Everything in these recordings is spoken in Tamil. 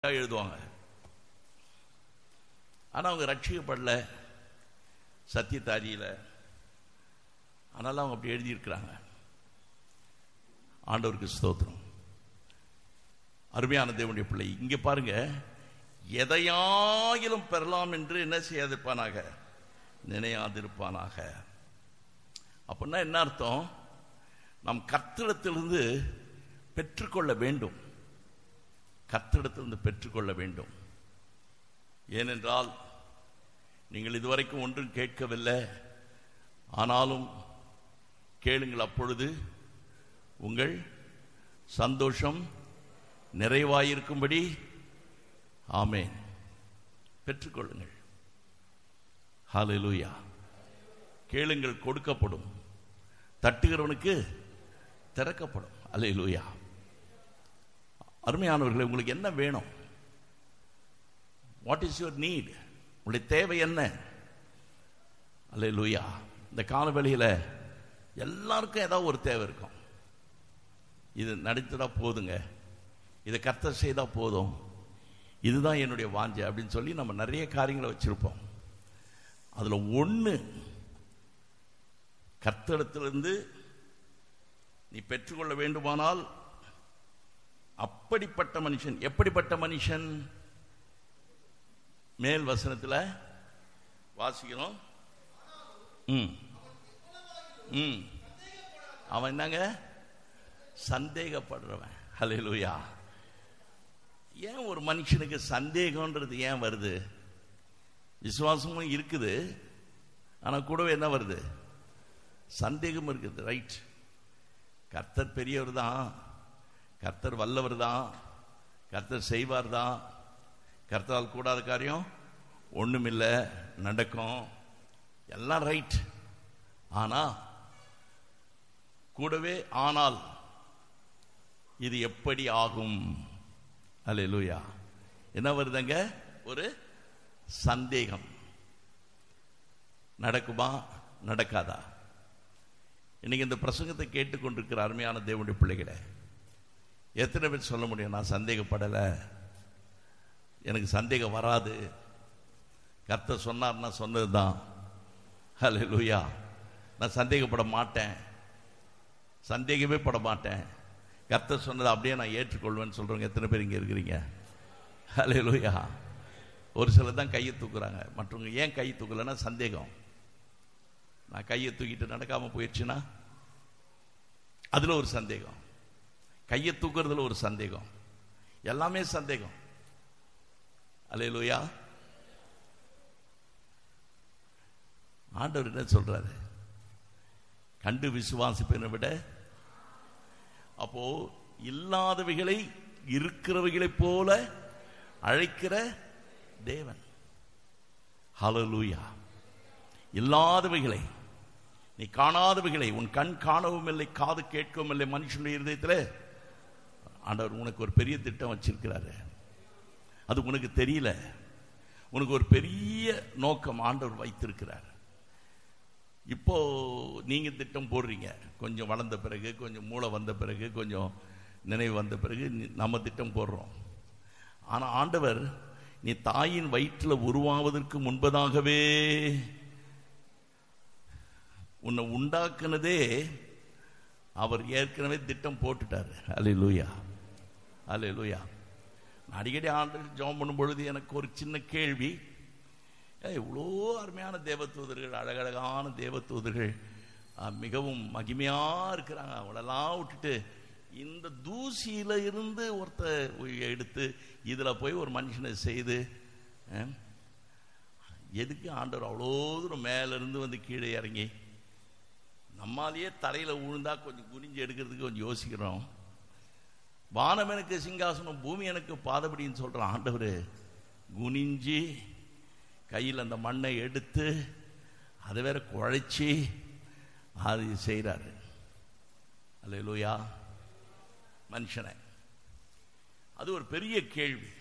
எழுதுவாங்க ஆனா அவங்க ரட்சிக்கப்படல சத்தியத்தாரியில ஆனாலும் அவங்க அப்படி எழுதியிருக்கிறாங்க ஆண்டவருக்கு ஸ்தோத்திரம் அருமையான தேவனுடைய பிள்ளை இங்க பாருங்க எதையாயிலும் பெறலாம் என்று என்ன செய்யாதிருப்பானாக நினையாதிருப்பானாக அப்படின்னா என்ன அர்த்தம் நம் கர்த்தரிடத்திலிருந்து பெற்றுக்கொள்ள வேண்டும் கர்த்தரிடத்திலிருந்து பெற்றுக்கொள்ள வேண்டும் ஏனென்றால் நீங்கள் இதுவரைக்கும் ஒன்றும் கேட்கவில்லை ஆனாலும் கேளுங்கள் அப்பொழுது உங்கள் சந்தோஷம் நிறைவாயிருக்கும்படி ஆமேன் பெற்றுக்கொள்ளுங்கள் ஹalleluya கேளுங்கள் கொடுக்கப்படும் தட்டுகிறவனுக்கு திறக்கப்படும் அல்லேலூயா அருமையானவர்களே உங்களுக்கு என்ன வேணும் வாட் இஸ் யுவர் நீட் உங்களுடைய தேவை என்ன அல்லேலூயா இந்த காலவெளியில் எல்லாருக்கும் ஏதாவது ஒரு தேவை இருக்கும் இது நடித்ததா போதுங்க இதை கர்த்தர் செய்தா போதும் இதுதான் என்னுடைய வாஞ்சை அப்படின்னு சொல்லி நம்ம நிறைய காரியங்களை வச்சிருப்போம் அதுல ஒண்ணு கர்த்தடத்திலிருந்து நீ பெற்றுக்கொள்ள வேண்டுமானால் அப்படிப்பட்ட மனுஷன் எப்படிப்பட்ட மனுஷன் மேல் வசனத்தில் வாசிக்கிறோம் ம் ம் அவன் என்னங்க சந்தேகப்படுறவன் ஹalleluya ஏன் ஒரு மனுஷனுக்கு சந்தேகம்ன்றது ஏன் வருது விசுவாசமும் இருக்குது ஆனா கூடவே என்ன வருது சந்தேகம் இருக்குது ரைட் கர்த்தர் பெரியவர் தான் கர்த்தர் வல்லவர் தான் கர்த்தர் செய்வார் தான் கர்த்தரால் கூடாத காரியம் ஒண்ணுமில்லை நடக்கும் எல்லாம் ரைட் ஆனா கூடவே ஆனால் இது எப்படி ஆகும் அல்லேலூயா என்ன வருதுங்க ஒரு சந்தேகம் நடக்குமா நடக்காதா இன்னைக்கு இந்த பிரசங்கத்தை கேட்டுக்கொண்டிருக்கிற அருமையான தேவனுடைய பிள்ளைகளை எத்தனை பேர் சொல்ல முடியும் நான் சந்தேகப்படலை எனக்கு சந்தேகம் வராது கர்த்தர் சொன்னார்னா சொன்னது தான் ஹலோ லூயா நான் சந்தேகப்பட மாட்டேன் சந்தேகமே பட மாட்டேன் கர்த்தர் சொன்னதை அப்படியே நான் ஏற்றுக்கொள்வேன்னு சொல்றவங்க எத்தனை பேர் இங்கே இருக்கிறீங்க ஹலோ லூயா ஒரு சிலர் தான் கையை தூக்குறாங்க மற்றவங்க ஏன் கையை தூக்கலைன்னா சந்தேகம் நான் கையை தூக்கிட்டு நடக்காம போயிடுச்சுன்னா அதுல ஒரு சந்தேகம் கையை தூக்குறதுல ஒரு சந்தேகம் எல்லாமே சந்தேகம் அலையலூயா ஆண்டவர் என்ன சொல்றாரு கண்டு விசுவாசிப்பதை விட அப்போ இல்லாதவைகளை இருக்கிறவைகளைப் போல அழைக்கிற தேவன் ஹalleluya இல்லாதவைகளை நீ காணாதவைகளை உன் கண் காணவும் இல்லை காது கேட்கவும் இல்லை மனுஷனுடைய இருதயத்தில் ஆண்டவர் உனக்கு ஒரு பெரிய திட்டம் வச்சிருக்கிறாரு அது உனக்கு தெரியல உனக்கு ஒரு பெரிய நோக்கம் ஆண்டவர் வைத்திருக்கிறார் இப்போ நீங்க திட்டம் போடுறீங்க கொஞ்சம் வளர்ந்த பிறகு கொஞ்சம் மூளை வந்த பிறகு கொஞ்சம் நினைவு வந்த பிறகு நம்ம திட்டம் போடுறோம் ஆனா ஆண்டவர் நீ தாயின் வயிற்றில் உருவாவதற்கு முன்பதாகவே உன்னை உண்டாக்குனதே அவர் ஏற்கனவே திட்டம் போட்டுட்டார் அலே லூயா அலே லூயா அடிக்கடி ஆண்டு ஜோம் பண்ணும் பொழுது எனக்கு ஒரு சின்ன கேள்வி இவ்வளோ அருமையான தேவதூதர்கள் அழகழகான தேவதூதர்கள் மிகவும் மகிமையா இருக்கிறாங்க அவளெல்லாம் விட்டுட்டு இந்த தூசியில இருந்து ஒருத்த எடுத்து இதுல போய் ஒரு மனுஷனை செய்து எதுக்கு ஆண்டவர் அவ்வளோ தூரம் மேல இருந்து வந்து கீழே இறங்கி நம்மாலேயே தரையில விழுந்தா கொஞ்சம் குனிஞ்சு எடுக்கிறதுக்கு கொஞ்சம் யோசிக்கிறோம் வானம் எனக்கு சிங்காசனம் பூமி எனக்கு பாதபடின்னு சொல்ற ஆண்டவர் குனிஞ்சு கையில் அந்த மண்ணை எடுத்து அதை வேற குழைச்சி அது செய்கிறாரு அல்லையா மனுஷனை அது ஒரு பெரிய கேள்வி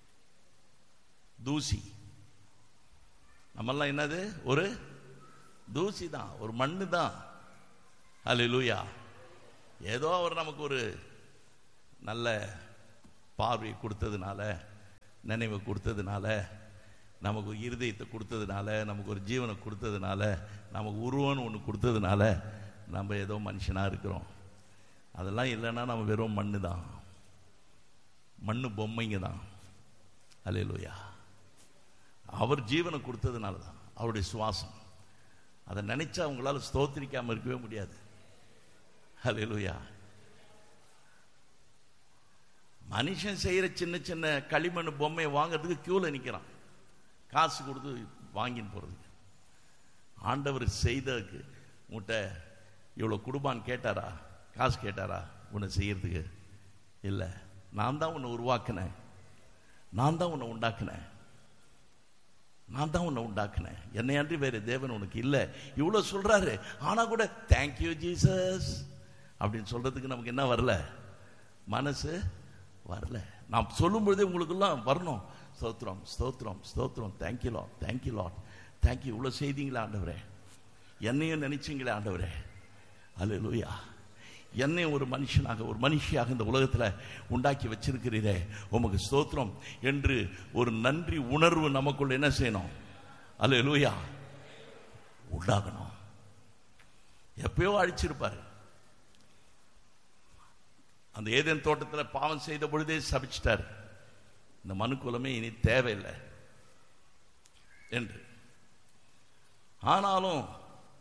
தூசி நம்மெல்லாம் என்னது ஒரு தூசி தான் ஒரு மண்ணு தான் அல்லையா ஏதோ அவர் நமக்கு ஒரு நல்ல பார்வை கொடுத்ததுனால நினைவை கொடுத்ததுனால நமக்கு ஒரு இருதயத்தை கொடுத்ததுனால நமக்கு ஒரு ஜீவனை கொடுத்ததுனால நமக்கு உருவம்னு ஒன்று கொடுத்ததுனால நம்ம ஏதோ மனுஷனாக இருக்கிறோம் அதெல்லாம் இல்லைன்னா நம்ம வெறும் மண்ணு தான் மண்ணு பொம்மைங்க தான் அலையலூயா அவர் ஜீவனை கொடுத்ததுனால தான் அவருடைய சுவாசம் அதை நினைச்சா அவங்களால ஸ்தோத்திரிக்காம இருக்கவே முடியாது அலையலூயா மனுஷன் செய்யற சின்ன சின்ன களிமண் பொம்மையை வாங்குறதுக்கு கியூல நிக்கிறான் காசு கொடுத்து வாங்கின்னு போறதுக்கு ஆண்டவர் செய்ததுக்கு உன்கிட்ட இவ்வளோ குடும்பான்னு கேட்டாரா காசு கேட்டாரா உன்னை செய்யறதுக்கு இல்லை நான் தான் உன்னை உருவாக்கினேன் நான் தான் உன்னை உண்டாக்கினேன் நான் தான் உன்னை உண்டாக்கினேன் என்னை அன்றி வேறு தேவன் உனக்கு இல்லை இவ்வளோ சொல்றாரு ஆனா கூட தேங்க்யூ ஜீசஸ் அப்படின்னு சொல்றதுக்கு நமக்கு என்ன வரல மனசு வரல நான் சொல்லும் பொழுதே உங்களுக்கெல்லாம் வரணும் ஸ்தோத்திரம் ஸ்தோத்திரம் ஸ்தோத்திரம் thank you lot thank you lot thank you இவ்வளோ செய்தீங்களா ஆண்டவரே என்னையும் நினைச்சீங்களே ஆண்டவரே அல்லேலூயா என்னை ஒரு மனுஷனாக ஒரு மனுஷியாக இந்த உலகத்தில் உண்டாக்கி வச்சிருக்கிறீரே உமக்கு ஸ்தோத்திரம் என்று ஒரு நன்றி உணர்வு நமக்குள்ள என்ன செய்யணும் அல்லேலூயா உண்டாகணும் எப்பயோ அழிச்சிருப்பாரு அந்த ஏதேன் தோட்டத்தில் பாவம் செய்த பொழுதே சபிச்சிட்டார் இந்த மனுக்குலமே இனி தேவையில்லை என்று ஆனாலும்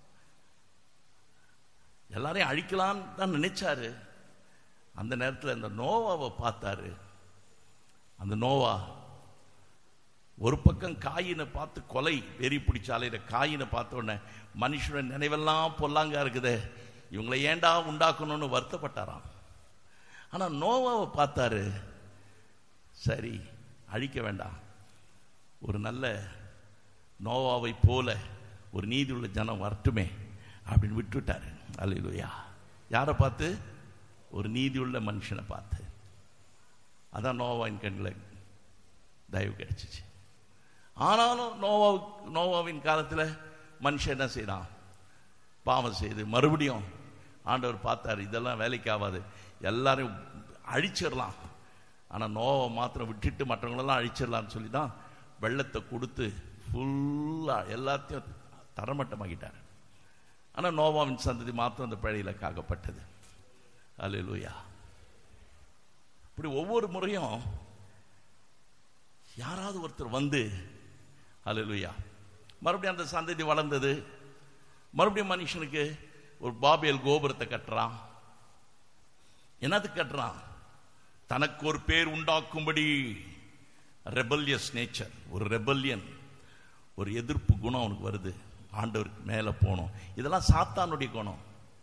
எல்லாரையும் அழிக்கலான்னு தான் நினைச்சாரு அந்த நேரத்தில் இந்த நோவாவை பார்த்தாரு அந்த நோவா ஒரு பக்கம் காயினை பார்த்து கொலை வெறி பிடிச்சாலையில காயினை பார்த்த உடனே மனுஷனோட நினைவெல்லாம் பொல்லாங்கா இருக்குதே இவங்களை ஏண்டா உண்டாக்கணும்னு வருத்தப்பட்டாராம் ஆனா நோவாவை பார்த்தாரு சரி அழிக்க வேண்டாம் ஒரு நல்ல நோவாவை போல ஒரு நீதி உள்ள ஜனம் வரட்டுமே அப்படின்னு விட்டுட்டாரு அல்லையா யாரை பார்த்து ஒரு நீதி உள்ள மனுஷனை பார்த்து அதான் நோவாவின் கண்ணில் தயவு கிடைச்சிச்சு ஆனாலும் நோவா நோவாவின் காலத்தில் மனுஷன் என்ன செய்யறான் பாவம் செய்து மறுபடியும் ஆண்டவர் பார்த்தாரு இதெல்லாம் வேலைக்கு ஆகாது எல்லாரையும் அழிச்சிடலாம் ஆனால் நோவை மாத்திரம் விட்டுட்டு மற்றவங்களெல்லாம் அழிச்சிடலாம்னு சொல்லி தான் வெள்ளத்தை கொடுத்து ஃபுல்லாக எல்லாத்தையும் தரமட்டமாக்கிட்டார் ஆனால் நோவாவின் சந்ததி மாத்திரம் அந்த பழையில் காக்கப்பட்டது அல்லேலூயா இப்படி ஒவ்வொரு முறையும் யாராவது ஒருத்தர் வந்து அல்லேலூயா மறுபடியும் அந்த சந்ததி வளர்ந்தது மறுபடியும் மனுஷனுக்கு ஒரு பாபியல் கோபுரத்தை கட்டுறான் என்னத்துக்கு கட்டுறான் தனக்கு ஒரு பேர் உண்டாக்கும்படி ரெபல்யஸ் நேச்சர் ஒரு ரெபல்யன் ஒரு எதிர்ப்பு குணம் அவனுக்கு வருது ஆண்டவருக்கு மேலே போகணும் இதெல்லாம் சாத்தானுடைய குணம்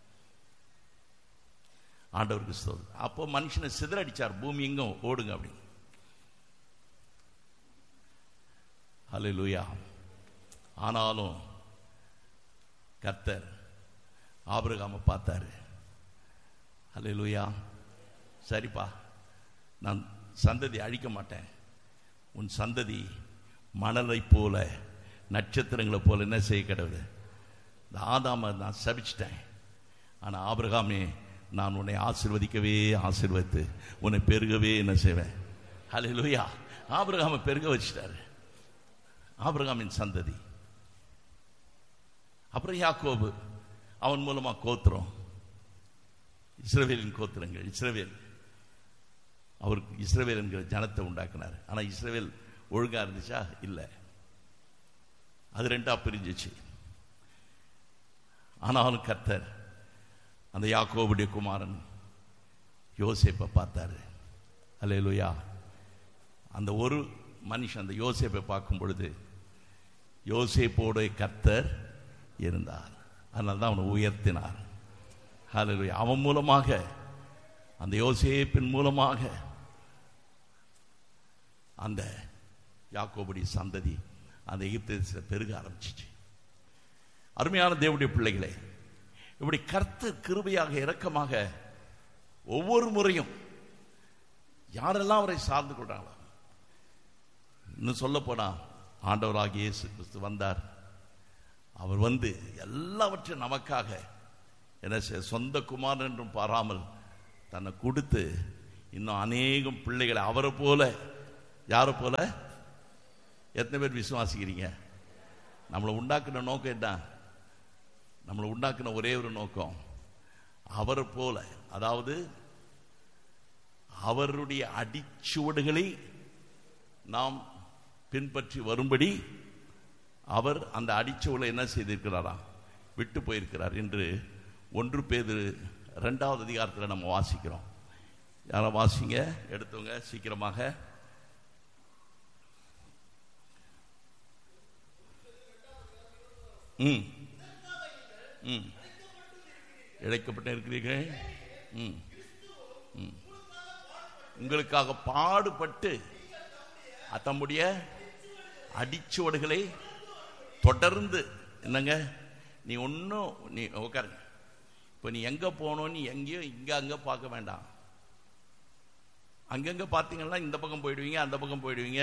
ஆண்டவருக்கு ஸ்தோத்திரம் அப்போ மனுஷனை சிதறடிச்சார் பூமி எங்கும் ஓடுங்க அப்படின்னு ஹalleluya ஆனாலும் கர்த்தர் ஆபிரகாம பார்த்தாரு ஹalleluya சரிப்பா நான் சந்ததி அழிக்க மாட்டேன் உன் சந்ததி மணலை போல நட்சத்திரங்களை போல என்ன செய்ய கிடவுது இந்த ஆதாம நான் சபிச்சிட்டேன் ஆனா ஆபிரகாமே நான் உன்னை ஆசிர்வதிக்கவே ஆசிர்வதித்து உன்னை பெருகவே என்ன செய்வேன் ஹalleluya ஆபிரகாம பெருக வச்சிட்டாரு ஆபிரகாமின் சந்ததி அப்புறம் யாக்கோபு அவன் மூலமா கோத்திரம் இஸ்ரவேலின் கோத்திரங்கள் இஸ்ரவேல் அவருக்கு இஸ்ரவேல் என்கிற ஜனத்தை உண்டாக்குனார் ஆனா இஸ்ரவேல் ஒழுங்கா இருந்துச்சா இல்லை அது ரெண்டா பிரிஞ்சிச்சு ஆனாலும் கர்த்தர் அந்த யாக்கோபுடைய குமாரன் யோசேப்பை பார்த்தாரு அல்லேலூயா அந்த ஒரு மனுஷன் அந்த யோசேப்பை பார்க்கும் பொழுது யோசேப்போட கர்த்தர் இருந்தார் அதனால தான் அவனை உயர்த்தினார் ஹalleluya அவன் மூலமாக அந்த யோசேப்பின் மூலமாக அந்த யாக்கோபுடைய சந்ததி அந்த எகிப்து தேசத்தில் பெருக ஆரம்பிச்சிச்சு அருமையான தேவனுடைய பிள்ளைகளே இப்படி கர்த்தர் கிருபையாக இரக்கமாக ஒவ்வொரு முறையும் யாரெல்லாம் அவரை சார்ந்து கொண்டாங்களோ இன்னும் சொல்ல போனா ஆண்டவராகிய இயேசு கிறிஸ்து வந்தார் அவர் வந்து எல்லாவற்றையும் நமக்காக என்ன செய்ய சொந்த குமாரன் என்றும் பாராமல் தன்னை கொடுத்து இன்னும் அநேகம் பிள்ளைகளை அவரை போல யாரை போல எத்தனை பேர் விசுவாசிக்கிறீங்க நம்மளை உண்டாக்குன நோக்கம் என்ன நம்மளை உண்டாக்குன ஒரே ஒரு நோக்கம் அவர் போல அதாவது அவருடைய அடிச்சுவடுகளை நாம் பின்பற்றி வரும்படி அவர் அந்த அடிச்சுவலை என்ன செய்திருக்கிறாராம் விட்டு போயிருக்கிறார் என்று ஒன்று பேது ரெண்டாவது அதிகாரத்தில் நம்ம வாசிக்கிறோம் யாரை வாசிங்க எடுத்தவங்க சீக்கிரமாக ம் ம் இழைக்கப்பட்டு இருக்கிறீர்கள் ம் ம் உங்களுக்காக பாடுபட்டு தம்முடைய அடிச்சுவடுகளை தொடர்ந்து என்னங்க நீ ஒன்றும் நீ உட்காருங்க இப்போ நீ எங்கே போகணும் நீ எங்கேயோ இங்கே அங்கே பார்க்க வேண்டாம் அங்கங்கே பார்த்தீங்கன்னா இந்த பக்கம் போயிடுவீங்க அந்த பக்கம் போயிடுவீங்க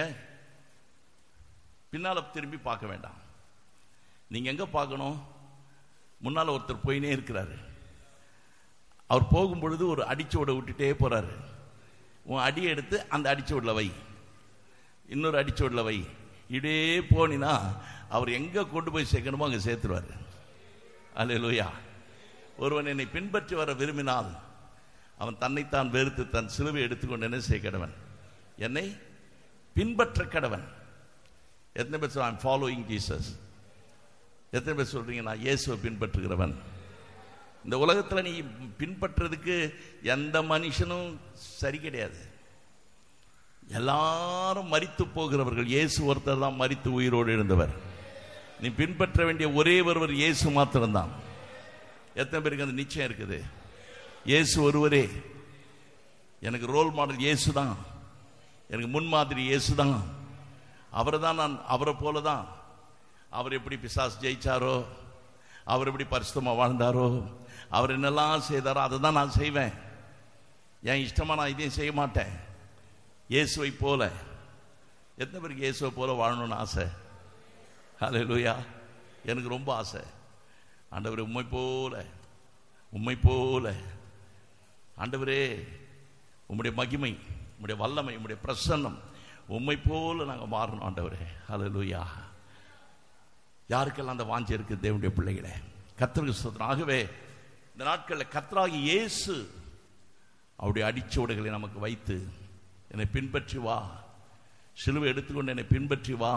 பின்னால் திரும்பி பார்க்க வேண்டாம் நீங்கள் எங்கே பார்க்கணும் முன்னால் ஒருத்தர் போயினே இருக்கிறாரு அவர் போகும்பொழுது ஒரு அடிச்சோடை விட்டுட்டே போறாரு உன் அடி எடுத்து அந்த அடிச்சோடில் வை இன்னொரு அடிச்சோடில் வை இதே போனினா அவர் எங்கே கொண்டு போய் சேர்க்கணுமோ அங்கே சேர்த்துருவார் அல்ல லூயா ஒருவன் என்னை பின்பற்றி வர விரும்பினால் அவன் தன்னைத்தான் வெறுத்து தன் சிலுவை எடுத்துக்கொண்டு என்ன செய்ய கடவன் என்னை பின்பற்ற கடவன் எத்தனை பேர் சொல்ல ஃபாலோயிங் ஜீசஸ் எத்தனை பேர் சொல்றீங்க நான் இயேசுவை பின்பற்றுகிறவன் இந்த உலகத்தில் நீ பின்பற்றுறதுக்கு எந்த மனுஷனும் சரி கிடையாது எல்லாரும் மரித்து போகிறவர்கள் இயேசு ஒருத்தர் தான் மரித்து உயிரோடு எழுந்தவர் நீ பின்பற்ற வேண்டிய ஒரே ஒருவர் இயேசு மாத்திரம்தான் எத்தனை பேருக்கு அந்த நிச்சயம் இருக்குது இயேசு ஒருவரே எனக்கு ரோல் மாடல் இயேசு தான் எனக்கு முன்மாதிரி இயேசு தான் அவரை தான் நான் அவரை போல தான் அவர் எப்படி பிசாஸ் ஜெயிச்சாரோ அவர் எப்படி பரிசுத்தமாக வாழ்ந்தாரோ அவர் என்னெல்லாம் செய்தாரோ அதை தான் நான் செய்வேன் என் இஷ்டமாக நான் இதையும் செய்ய மாட்டேன் இயேசுவை போல எத்தனை பேருக்கு இயேசுவை போல வாழணும்னு ஆசை ஹலோ லூயா எனக்கு ரொம்ப ஆசை ஆண்டவர் உண்மை போல உண்மை போல ஆண்டவரே உம்முடைய மகிமை உம்முடைய வல்லமை உம்முடைய பிரசன்னம் உண்மை போல நாங்கள் மாறணும் ஆண்டவரே ஹலோ லூயா யாருக்கெல்லாம் அந்த வாஞ்சி இருக்கு தேவனுடைய பிள்ளைகளே கத்தருக்கு சுத்தம் ஆகவே இந்த நாட்களில் கத்தராகி இயேசு அவருடைய அடிச்சோடுகளை நமக்கு வைத்து என்னை பின்பற்றி வா சிலுவை எடுத்துக்கொண்டு என்னை பின்பற்றி வா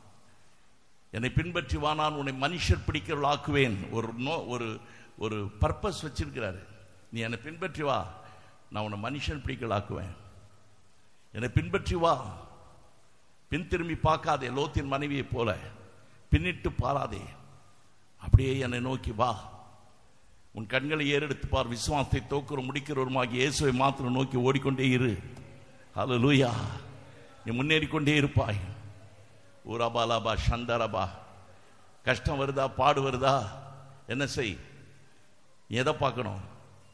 என்னை பின்பற்றி வா நான் உன்னை மனுஷர் பிடிக்கிறவளாக்குவேன் ஒரு நோ ஒரு ஒரு பர்பஸ் வச்சிருக்கிறாரு நீ என்னை பின்பற்றி வா நான் உன்னை மனுஷன் பிடிக்கலாக்குவேன் என்னை பின்பற்றி வா பின் திரும்பி பார்க்காதே லோத்தின் மனைவியை போல பின்னிட்டு பாராதே அப்படியே என்னை நோக்கி வா உன் கண்களை ஏறெடுத்து பார் விசுவாசத்தை தோக்குற முடிக்கிறவருமாகி இயேசுவை மாத்திரம் நோக்கி ஓடிக்கொண்டே இரு ஹலோ லூயா நீ முன்னேறி கொண்டே இருப்பாய் ஊராபா லாபா சந்தரபா கஷ்டம் வருதா பாடு வருதா என்ன செய் நீ எதை பார்க்கணும்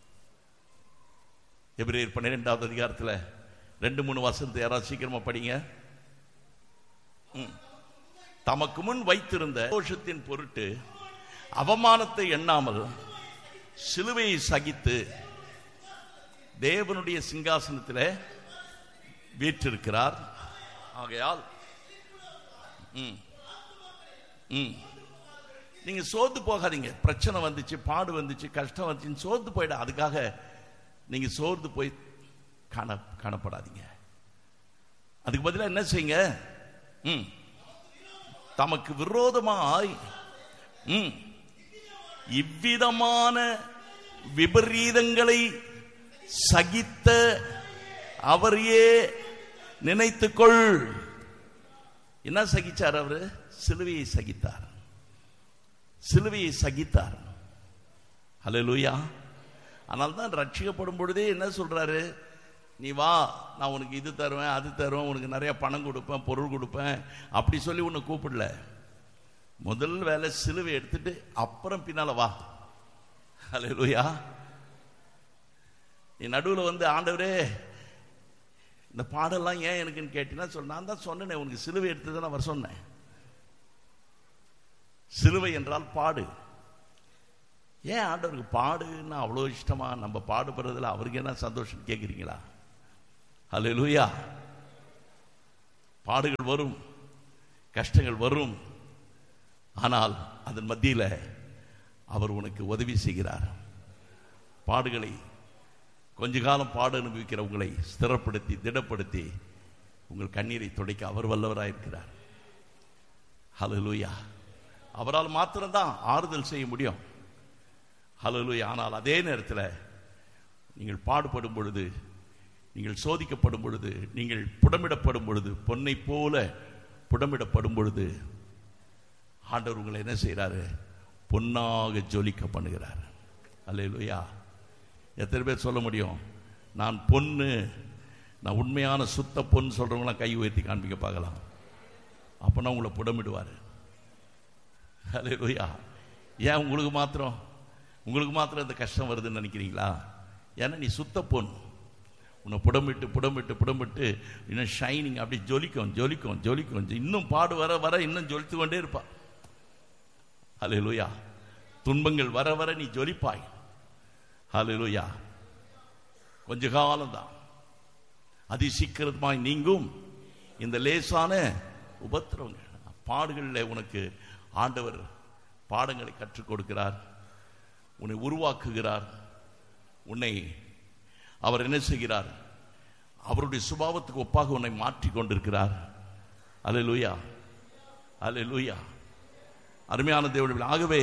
எபிரேயர் பன்னிரெண்டாவது அதிகாரத்தில் ரெண்டு மூணு வசனத்தை யாராவது சீக்கிரமா படிங்க ம். தமக்கு முன் வைத்திருந்த தோஷத்தின் பொருட்டு அவமானத்தை எண்ணாமல் சிலுவையை சகித்து தேவனுடைய சிங்காசனத்தில் வீற்றிருக்கிறார் ஆகையால் ம். ம். நீங்க சோர்ந்து போகாதீங்க பிரச்சனை வந்துச்சு பாடு வந்துச்சு கஷ்டம் வந்துச்சுன்னு சோர்ந்து போயிட அதுக்காக நீங்க சோர்ந்து போய் காண காணப்படாதீங்க அதுக்கு பதிலா என்ன செய்யுங்க ம். தமக்கு விரோதமாய் ம், இவ்விதமான விபரீதங்களை சகித்த அவரையே நினைத்துக்கொள் என்ன சகிச்சார் அவரு சிலுவையை சகித்தார் சிலுவையை சகித்தார் ஹalleluya ஆனால் தான் ரட்சிக்கப்படும் பொழுதே என்ன சொல்றாரு நீ வா நான் உனக்கு இது தருவேன் அது தருவேன் உனக்கு நிறைய பணம் கொடுப்பேன் பொருள் கொடுப்பேன் அப்படி சொல்லி உன்னை கூப்பிடல முதல் வேலை சிலுவை எடுத்துட்டு அப்புறம் பின்னால வா ஹalleluya நீ நடுவில் வந்து ஆண்டவரே இந்த பாடெல்லாம் ஏன் எனக்குன்னு கேட்டீங்கன்னா சொல் நான் தான் சொன்னேனே உனக்கு சிலுவை எடுத்து தான் வர சொன்னேன் சிலுவை என்றால் பாடு ஏன் ஆண்டவருக்கு பாடுன்னா அவ்வளோ இஷ்டமா நம்ம பாடுபடுறதுல அவருக்கு என்ன சந்தோஷம் கேட்குறீங்களா ஹalleluya பாடுகள் வரும் கஷ்டங்கள் வரும் ஆனால் அதன் மத்தியில் அவர் உனக்கு உதவி செய்கிறார் பாடுகளை கொஞ்ச காலம் பாடு அனுபவிக்கிற உங்களை ஸ்திரப்படுத்தி திடப்படுத்தி உங்கள் கண்ணீரை துடைக்க அவர் வல்லவராயிருக்கிறார் ஹலலூயா அவரால் மாத்திரம்தான் ஆறுதல் செய்ய முடியும் ஹலலூயா ஆனால் அதே நேரத்தில் நீங்கள் பாடுபடும் பொழுது நீங்கள் சோதிக்கப்படும் பொழுது நீங்கள் புடமிடப்படும் பொழுது பொன்னை போல புடமிடப்படும் பொழுது ஆண்டவர் உங்களை என்ன செய்கிறாரு பொன்னாக ஜொலிக்க பண்ணுகிறார் அல்லையா எத்தனை பேர் சொல்ல முடியும் நான் பொண்ணு நான் உண்மையான சுத்த பொண்ணு சொல்றவங்களாம் கை உயர்த்தி காண்பிக்க பார்க்கலாம் அப்போனா உங்களை புடமிடுவார் அல்லையா ஏன் உங்களுக்கு மாத்திரம் உங்களுக்கு மாத்திரம் இந்த கஷ்டம் வருதுன்னு நினைக்கிறீங்களா ஏன்னா நீ சுத்த பொண்ணு உன்னை புடமிட்டு புடமிட்டு புடமிட்டு இன்னும் ஷைனிங் அப்படி ஜொலிக்கும் ஜொலிக்கும் ஜொலிக்கும் இன்னும் பாடு வர வர இன்னும் ஜொலித்து கொண்டே இருப்பா ஹalleluya துன்பங்கள் வர வர நீ ஜொலிப்பாய் ஹalleluya கொஞ்ச காலம்தான் அதி சீக்கிரமாய் நீங்கும் இந்த லேசான உபத்திரவங்கள் பாடுகளில் உனக்கு ஆண்டவர் பாடங்களை கற்றுக் கொடுக்கிறார் உன்னை உருவாக்குகிறார் உன்னை அவர் என்ன செய்கிறார் அவருடைய சுபாவத்துக்கு ஒப்பாக உன்னை மாற்றி கொண்டிருக்கிறார் அலை லூயா அலை லூயா அருமையான தேவனுடைய ஆகவே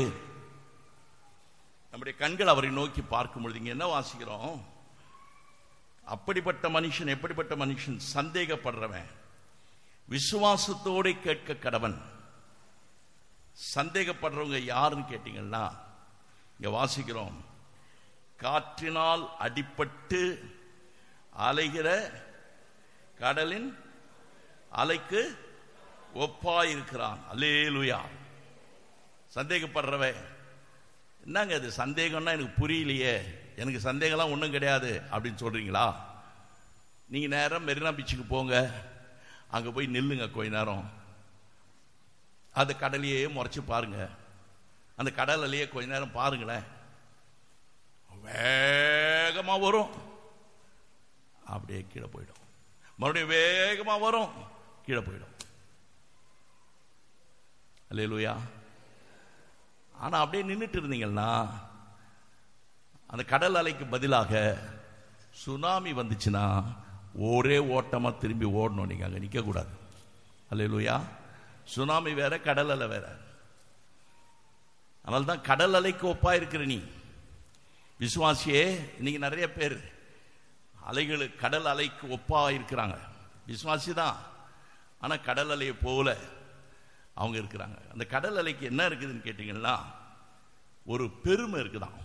நம்முடைய கண்கள் அவரை நோக்கி பார்க்கும் பொழுது இங்க என்ன வாசிக்கிறோம் அப்படிப்பட்ட மனுஷன் எப்படிப்பட்ட மனுஷன் சந்தேகப்படுறவன் விசுவாசத்தோட கேட்க கடவன் சந்தேகப்படுறவங்க யாருன்னு கேட்டீங்கன்னா இங்க வாசிக்கிறோம் காற்றினால் அடிபட்டு அலைகிற கடலின் அலைக்கு ஒப்பாயிருக்கிறான் அலேலுயா சந்தேகப்படுறவ என்னங்க அது சந்தேகம்னா எனக்கு புரியலையே எனக்கு சந்தேகம்லாம் ஒன்றும் கிடையாது அப்படின்னு சொல்றீங்களா நீங்க நேரம் மெரினா பீச்சுக்கு போங்க அங்க போய் நில்லுங்க கொஞ்ச நேரம் அந்த கடலையே முறைச்சு பாருங்க அந்த கடல் அலையே கொஞ்ச நேரம் பாருங்களேன் வேகமா வரும் அப்படியே கீழே போயிடும் மறுபடியும் வேகமா வரும் கீழே போயிடும் அல்லேலூயா ஆனா அப்படியே நின்றுட்டு இருந்தீங்கன்னா அந்த கடல் அலைக்கு பதிலாக சுனாமி வந்துச்சுன்னா ஒரே ஓட்டமா திரும்பி ஓடணும் நீங்க அங்க நிக்க கூடாது அல்லேலூயா சுனாமி வேற கடல் அலை வேற அதனால தான் கடல் அலைக்கு ஒப்பா இருக்கிற நீ விசுவாசியே இன்னைக்கு நிறைய பேர் அலைகள் கடல் அலைக்கு ஒப்பா இருக்கிறாங்க விசுவாசி தான் ஆனா கடல் அலையை போல அவங்க இருக்கிறாங்க அந்த கடல் அலைக்கு என்ன இருக்குதுன்னு கேட்டீங்கன்னா ஒரு பெருமை இருக்குதான்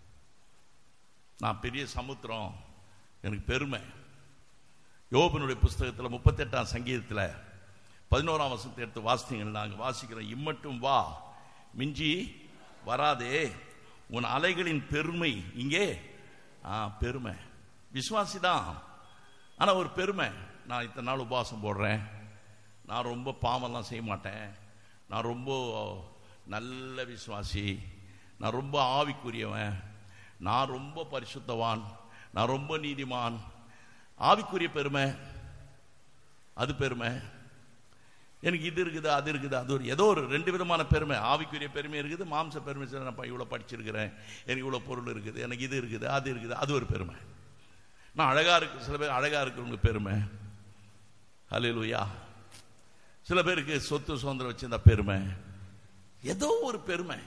நான் பெரிய சமுத்திரம் எனக்கு பெருமை யோபனுடைய புஸ்தகத்தில் முப்பத்தெட்டாம் சங்கீதத்தில் பதினோராம் வசனத்தை எடுத்து வாசித்தீங்கன்னா நாங்கள் வாசிக்கிறோம் இம்மட்டும் வா மிஞ்சி வராதே உன் அலைகளின் பெருமை இங்கே ஆ பெருமை விசுவாசி தான் ஆனால் ஒரு பெருமை நான் இத்தனை நாள் உபவாசம் போடுறேன் நான் ரொம்ப பாவம்லாம் செய்ய மாட்டேன் நான் ரொம்ப நல்ல விசுவாசி நான் ரொம்ப ஆவிக்குரியவன் நான் ரொம்ப பரிசுத்தவான் நான் ரொம்ப நீதிமான் ஆவிக்குரிய பெருமை அது பெருமை எனக்கு இது இருக்குது அது இருக்குது அது ஒரு ஏதோ ஒரு ரெண்டு விதமான பெருமை ஆவிக்குரிய பெருமை இருக்குது மாம்ச பெருமை சரி, நான் இவ்வளோ படிச்சிருக்கிறேன் எனக்கு இவ்வளோ பொருள் இருக்குது எனக்கு இது இருக்குது அது இருக்குது அது ஒரு பெருமை நான் அழகா இருக்கு சில பேர் அழகா இருக்கிறவங்க பெருமை ஹalleluya சில பேருக்கு சொத்து சுதந்திரம் வச்சிருந்த பெருமை ஏதோ ஒரு பெருமை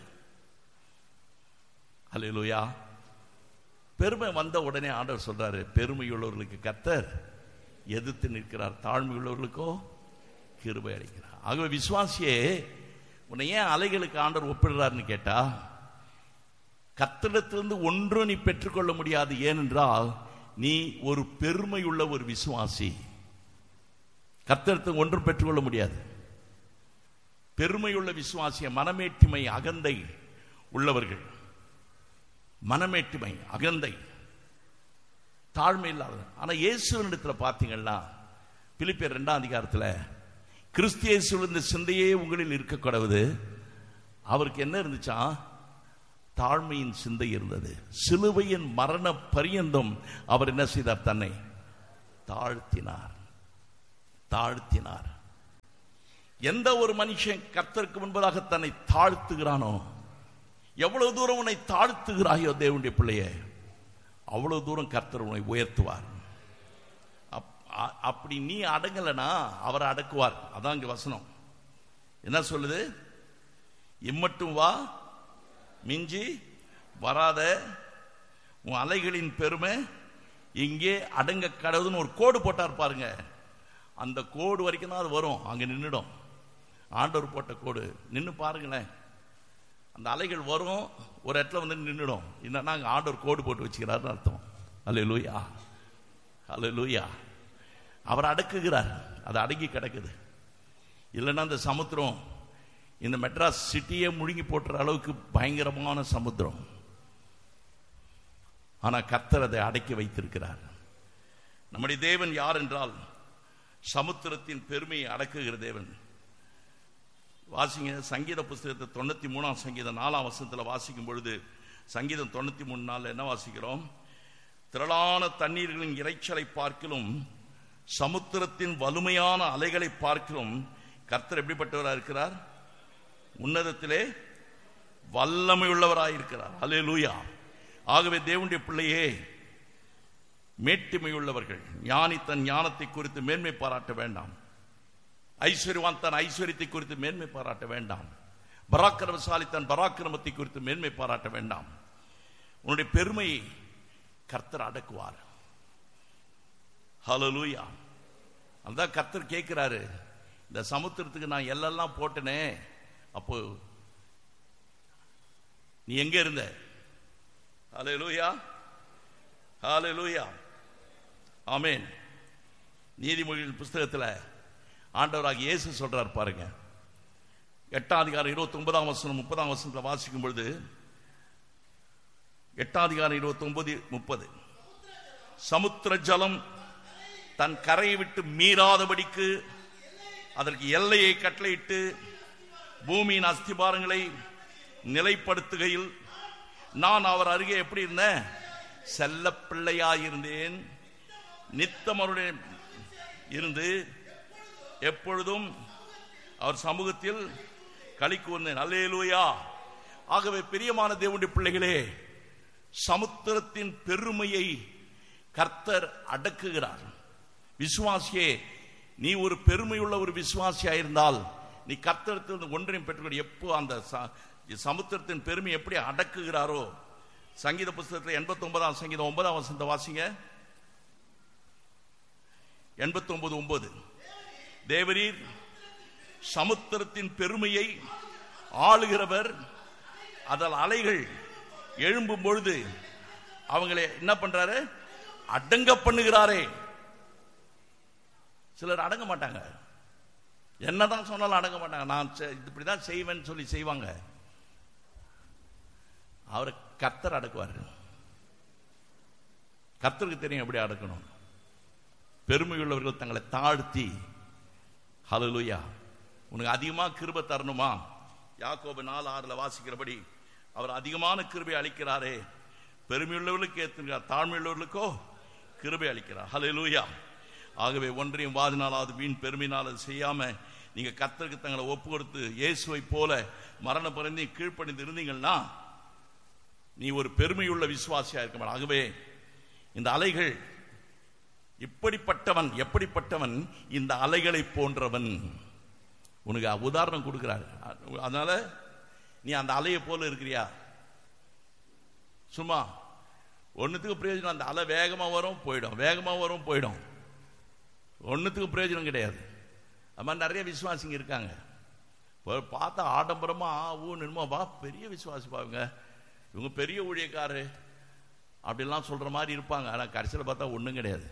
ஹalleluya பெருமை வந்த உடனே ஆண்டவர் சொல்றாரு பெருமையுள்ளவர்களுக்கு கத்தர் எதிர்த்து நிற்கிறார் தாழ்மையுள்ளவர்களுக்கோ கிருபை அளிக்கிறார் ஆகவே விசுவாசியே உன்னை ஏன் அலைகளுக்கு ஆண்டவர் ஒப்பிடுறாருன்னு கேட்டா கத்திடத்திலிருந்து ஒன்றும் நீ பெற்றுக்கொள்ள முடியாது ஏனென்றால் நீ ஒரு பெருமையுள்ள ஒரு விசுவாசி கத்திரத்துக்கு ஒன்றும் பெற்றுக்கொள்ள முடியாது பெருமையுள்ள விசுவாசிய மனமேட்டிமை அகந்தை உள்ளவர்கள் மனமேட்டிமை அகந்தை தாழ்மை இல்லாத ஆனா இயேசுவனிடத்துல பார்த்தீங்கன்னா பிலிப்பியர் ரெண்டாம் அதிகாரத்துல கிறிஸ்தியேசுவில் இந்த சிந்தையே உங்களில் இருக்கக்கூடாது அவருக்கு என்ன இருந்துச்சா தாழ்மையின் சிந்தை இருந்தது சிலுவையின் மரண பரியந்தம் அவர் என்ன செய்தார் தன்னை தாழ்த்தினார் தாழ்த்தினார் எந்த ஒரு மனுஷன் கர்த்தருக்கு முன்பதாக தன்னை தாழ்த்துகிறானோ எவ்வளவு தூரம் உன்னை தாழ்த்துகிறாயோ தேவனுடைய பிள்ளையே அவ்வளவு தூரம் கர்த்தர் உன்னை உயர்த்துவார் அப்- அ- அப்படி நீ அடங்கலைன்னா அவர் அடக்குவார் அதான் இங்க வசனம் என்ன சொல்லுது இம்மட்டும் வா மிஞ்சி வராத உன் அலைகளின் பெருமை இங்கே அடங்க கடவுதுன்னு ஒரு கோடு போட்டார் பாருங்க அந்த கோடு வரைக்கும் தான் அது வரும் அங்க நின்றுடும் ஆண்டவர் போட்ட கோடு நின்று பாருங்களேன் அந்த அலைகள் வரும் ஒரு இடத்துல வந்து நின்றுடும் என்னன்னா அங்க ஆண்டவர் கோடு போட்டு வச்சுக்கிறாருன்னு அர்த்தம் அல்ல லூயா அல்ல லூயா அவர் அடக்குகிறார் அது அடங்கி கிடக்குது இல்லைன்னா அந்த சமுத்திரம் இந்த மெட்ராஸ் சிட்டியே முழுங்கி போட்டுற அளவுக்கு பயங்கரமான சமுத்திரம் ஆனா கர்த்தர் அதை அடக்கி வைத்திருக்கிறார் நம்முடைய தேவன் யார் என்றால் சமுத்திரத்தின் பெருமையை அடக்குகிற தேவன் வாசிங்க சங்கீத புஸ்தகத்தை தொண்ணூத்தி மூணாம் சங்கீதம் நாலாம் வசனத்தில் வாசிக்கும் பொழுது சங்கீதம் தொண்ணூத்தி மூணு நாள்ல என்ன வாசிக்கிறோம் திரளான தண்ணீர்களின் இரைச்சலை பார்க்கிலும் சமுத்திரத்தின் வலுமையான அலைகளை பார்க்கிலும் கர்த்தர் எப்படிப்பட்டவராக இருக்கிறார் உன்னதத்திலே வல்லமை உள்ளவராய் இருக்கிறார் அல்லேலூயா ஆகவே தேவனுடைய பிள்ளையே மேட்டிமை உள்ளவர்கள் ஞானி தன் ஞானத்தை குறித்து மேன்மை பாராட்ட வேண்டாம் ஐஸ்வர்யவான் தன் ஐஸ்வர்யத்தை குறித்து மேன்மை பாராட்ட வேண்டாம் பராக்கிரமசாலி தன் பராக்கிரமத்தை குறித்து மேன்மை பாராட்ட வேண்டாம் உன்னுடைய பெருமையை கர்த்தர் அடக்குவார் ஹalleluya அதான் கர்த்தர் கேட்கிறாரு இந்த சமுத்திரத்துக்கு நான் எல்லாம் போட்டனே அப்போ நீ எங்க இருந்த ஹalleluya ஹalleluya ஆமென் நீதிமொழிகள் புஸ்தகத்தில் ஆண்டவராக இயேசு சொல்றார் பாருங்க எட்டாம் அதிகாரம் இருபத்தி ஒன்பதாம் வசனம் முப்பதாம் வசனத்தில் வாசிக்கும் பொழுது எட்டாம் அதிகாரம் இருபத்தி ஒன்பது முப்பது சமுத்திர ஜலம் தன் கரையை விட்டு மீறாதபடிக்கு அதற்கு எல்லையை கட்டளையிட்டு பூமியின் அஸ்திபாரங்களை நிலைப்படுத்துகையில் நான் அவர் அருகே எப்படி இருந்தேன் செல்ல பிள்ளையாயிருந்தேன் நித்தம் அவருடைய இருந்து எப்பொழுதும் அவர் சமூகத்தில் களி கூர்ந்தேன் அல்லேலூயா ஆகவே பிரியமான தேவனுடைய பிள்ளைகளே சமுத்திரத்தின் பெருமையை கர்த்தர் அடக்குகிறார் விசுவாசியே நீ ஒரு பெருமையுள்ள ஒரு விசுவாசியா இருந்தால் நீ கர்த்தரத்தில் ஒன்றையும் பெற்றுக்கொள் எப்போ அந்த ச- சமுத்திரத்தின் பெருமை எப்படி அடக்குகிறாரோ சங்கீத புஸ்தகத்தில் எண்பத்தி ஒன்பதாம் சங்கீதம் ஒன்பதாம் வசந்த வாசிங்க எண்பத்தி ஒன்பது ஒன்பது தேவரீர் சமுத்திரத்தின் பெருமையை ஆளுகிறவர் அதில் அலைகள் எழும்பும் பொழுது அவங்களை என்ன பண்றாரு அடங்க பண்ணுகிறாரே சிலர் அடங்க மாட்டாங்க என்னதான் சொன்னாலும் அடங்க மாட்டாங்க நான் செ- இப்படிதான் செய்வேன்னு சொல்லி செய்வாங்க அவரை கர்த்தர் அடக்குவார் கர்த்தருக்கு தெரியும் எப்படி அடக்கணும் பெருமையுள்ளவர்கள் தங்களை தாழ்த்தி ஹalleluya உனக்கு அதிகமா கிருபை தரணுமா யாக்கோபு நாலு ஆறுல வாசிக்கிறபடி அவர் அதிகமான கிருபை அளிக்கிறாரே பெருமையுள்ளவர்களுக்கு ஏற்றுகிறார் தாழ்மையுள்ளவர்களுக்கோ கிருபை அளிக்கிறார் ஹalleluya ஆகவே ஒன்றையும் வாதினாலாவது வீண் பெருமையினால் அது செய்யாம நீங்க கர்த்தருக்கு தங்களை ஒப்பு கொடுத்து இயேசுவை போல மரண பிறந்தி கீழ்ப்படிந்து இருந்தீங்கன்னா நீ ஒரு பெருமையுள்ள விசுவாசியா இருக்க மாட்ட. ஆகவே இந்த அலைகள் இப்படிப்பட்டவன் எப்படிப்பட்டவன் இந்த அலைகளை போன்றவன் உனக்கு உதாரணம் கொடுக்கிறார் அதனால நீ அந்த அலையை போல இருக்கிறியா சும்மா ஒன்றுத்துக்கு பிரயோஜனம் அந்த அலை வேகமா வரும் போயிடும் வேகமா வரும் போயிடும் ஒன்றுத்துக்கு பிரயோஜனம் கிடையாது அது மாதிரி நிறைய விசுவாசிங்க இருக்காங்க இப்போ பார்த்தா ஆடம்பரமா ஆ ஊ நின்மா வா பெரிய விசுவாசி பாருங்க இவங்க பெரிய ஊழியக்காரு அப்படிலாம் சொல்ற மாதிரி இருப்பாங்க ஆனால் கடைசியில் பார்த்தா ஒன்றும் கிடையாது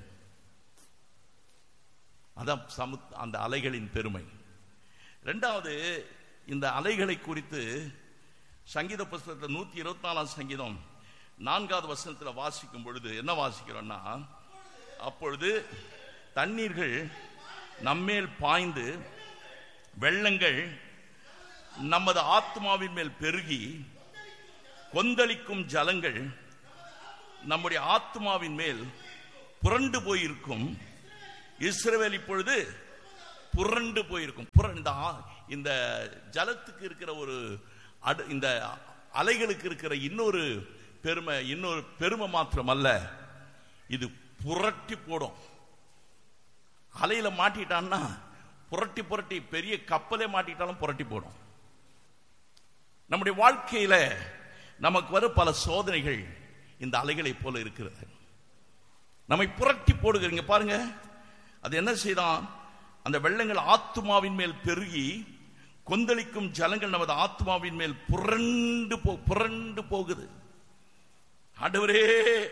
அதான் சமு அந்த அலைகளின் பெருமை ரெண்டாவது இந்த அலைகளை குறித்து சங்கீத புஸ்தகத்தில் நூத்தி இருபத்தி நாலாம் சங்கீதம் நான்காவது வசனத்தில் வாசிக்கும் பொழுது என்ன வாசிக்கிறோம்னா அப்பொழுது தண்ணீர்கள் நம்மேல் பாய்ந்து வெள்ளங்கள் நமது ஆத்மாவின் மேல் பெருகி கொந்தளிக்கும் ஜலங்கள் நம்முடைய ஆத்மாவின் மேல் புரண்டு போயிருக்கும் இஸ்ரவேல் இப்பொழுது புரண்டு போயிருக்கும் புர இந்த ஆ- இந்த ஜலத்துக்கு இருக்கிற ஒரு அடு இந்த அலைகளுக்கு இருக்கிற இன்னொரு பெருமை இன்னொரு பெருமை மாத்திரம் அல்ல இது புரட்டி போடும் அலையில மாட்டிட்டான்னா புரட்டி புரட்டி பெரிய கப்பலே மாட்டிட்டாலும் புரட்டி போடும் நம்முடைய வாழ்க்கையில நமக்கு வரும் பல சோதனைகள் இந்த அலைகளை போல இருக்கிறது நம்மை புரட்டி போடுகிறீங்க பாருங்க அது என்ன செய்தான் அந்த வெள்ளங்கள் ஆத்துமாவின் மேல் பெருகி கொந்தளிக்கும் ஜலங்கள் நமது ஆத்மாவின் மேல் புரண்டு போ புரண்டு போகுது ஆண்டவரே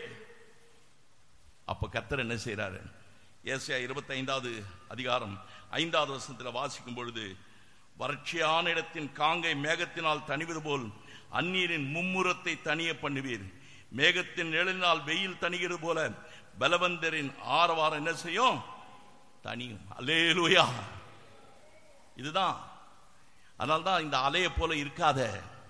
அப்ப கர்த்தர் என்ன செய்யறாரு ஏசியா இருபத்தி ஐந்தாவது அதிகாரம் ஐந்தாவது வசனத்தில் வாசிக்கும் பொழுது வறட்சியான இடத்தின் காங்கை மேகத்தினால் தணிவது போல் அந்நீரின் மும்முரத்தை தனிய பண்ணுவீர் மேகத்தின் நிழலினால் வெயில் தணிகிறது போல பலவந்தரின் ஆரவாரம் என்ன செய்யும் தனியும் அல்லேலூயா இதுதான் அதனால்தான் இந்த அலையை போல இருக்காத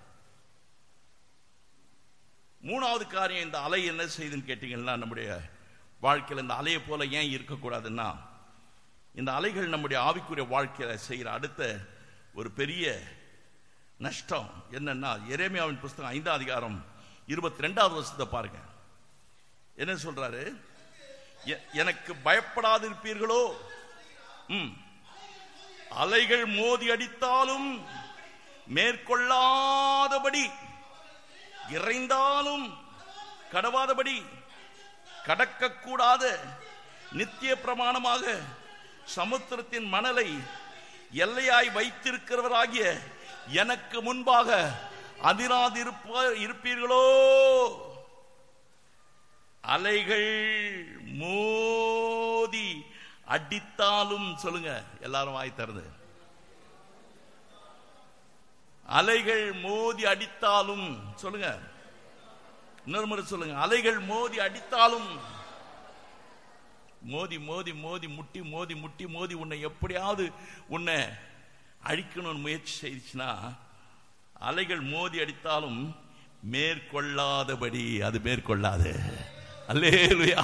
மூணாவது காரியம் இந்த அலை என்ன செய்யுதுன்னு கேட்டீங்கன்னா நம்முடைய வாழ்க்கையில் இந்த அலையை போல ஏன் இருக்கக்கூடாதுன்னா இந்த அலைகள் நம்முடைய ஆவிக்குரிய வாழ்க்கையில செய்கிற அடுத்த ஒரு பெரிய நஷ்டம் என்னன்னா எரேமியாவின் புஸ்தகம் ஐந்தாம் அதிகாரம் இருபத்தி ரெண்டாவது வருஷத்தை பாருங்க என்ன சொல்றாரு எ- எனக்கு பயப்படாதிருப்பீர்களோ ம் அலைகள் மோதி அடித்தாலும் மேற்கொள்ளாதபடி இறைந்தாலும் கடவாதபடி கடக்கக்கூடாத நித்திய பிரமாணமாக சமுத்திரத்தின் மணலை எல்லையாய் வைத்திருக்கிறவராகிய எனக்கு முன்பாக அதிராதிருப்ப இருப்பீர்களோ அலைகள் மோதி அடித்தாலும் சொல்லுங்க எல்லாரும் வாய் தருது அலைகள் மோதி அடித்தாலும் சொல்லுங்க இன்னொரு முறை சொல்லுங்க அலைகள் மோதி அடித்தாலும் மோதி மோதி மோதி முட்டி மோதி முட்டி மோதி உன்னை எப்படியாவது உன்னை அழிக்கணும்னு முயற்சி செய்துச்சுன்னா அலைகள் மோதி அடித்தாலும் மேற்கொள்ளாதபடி அது மேற்கொள்ளாது அல்லேலுயா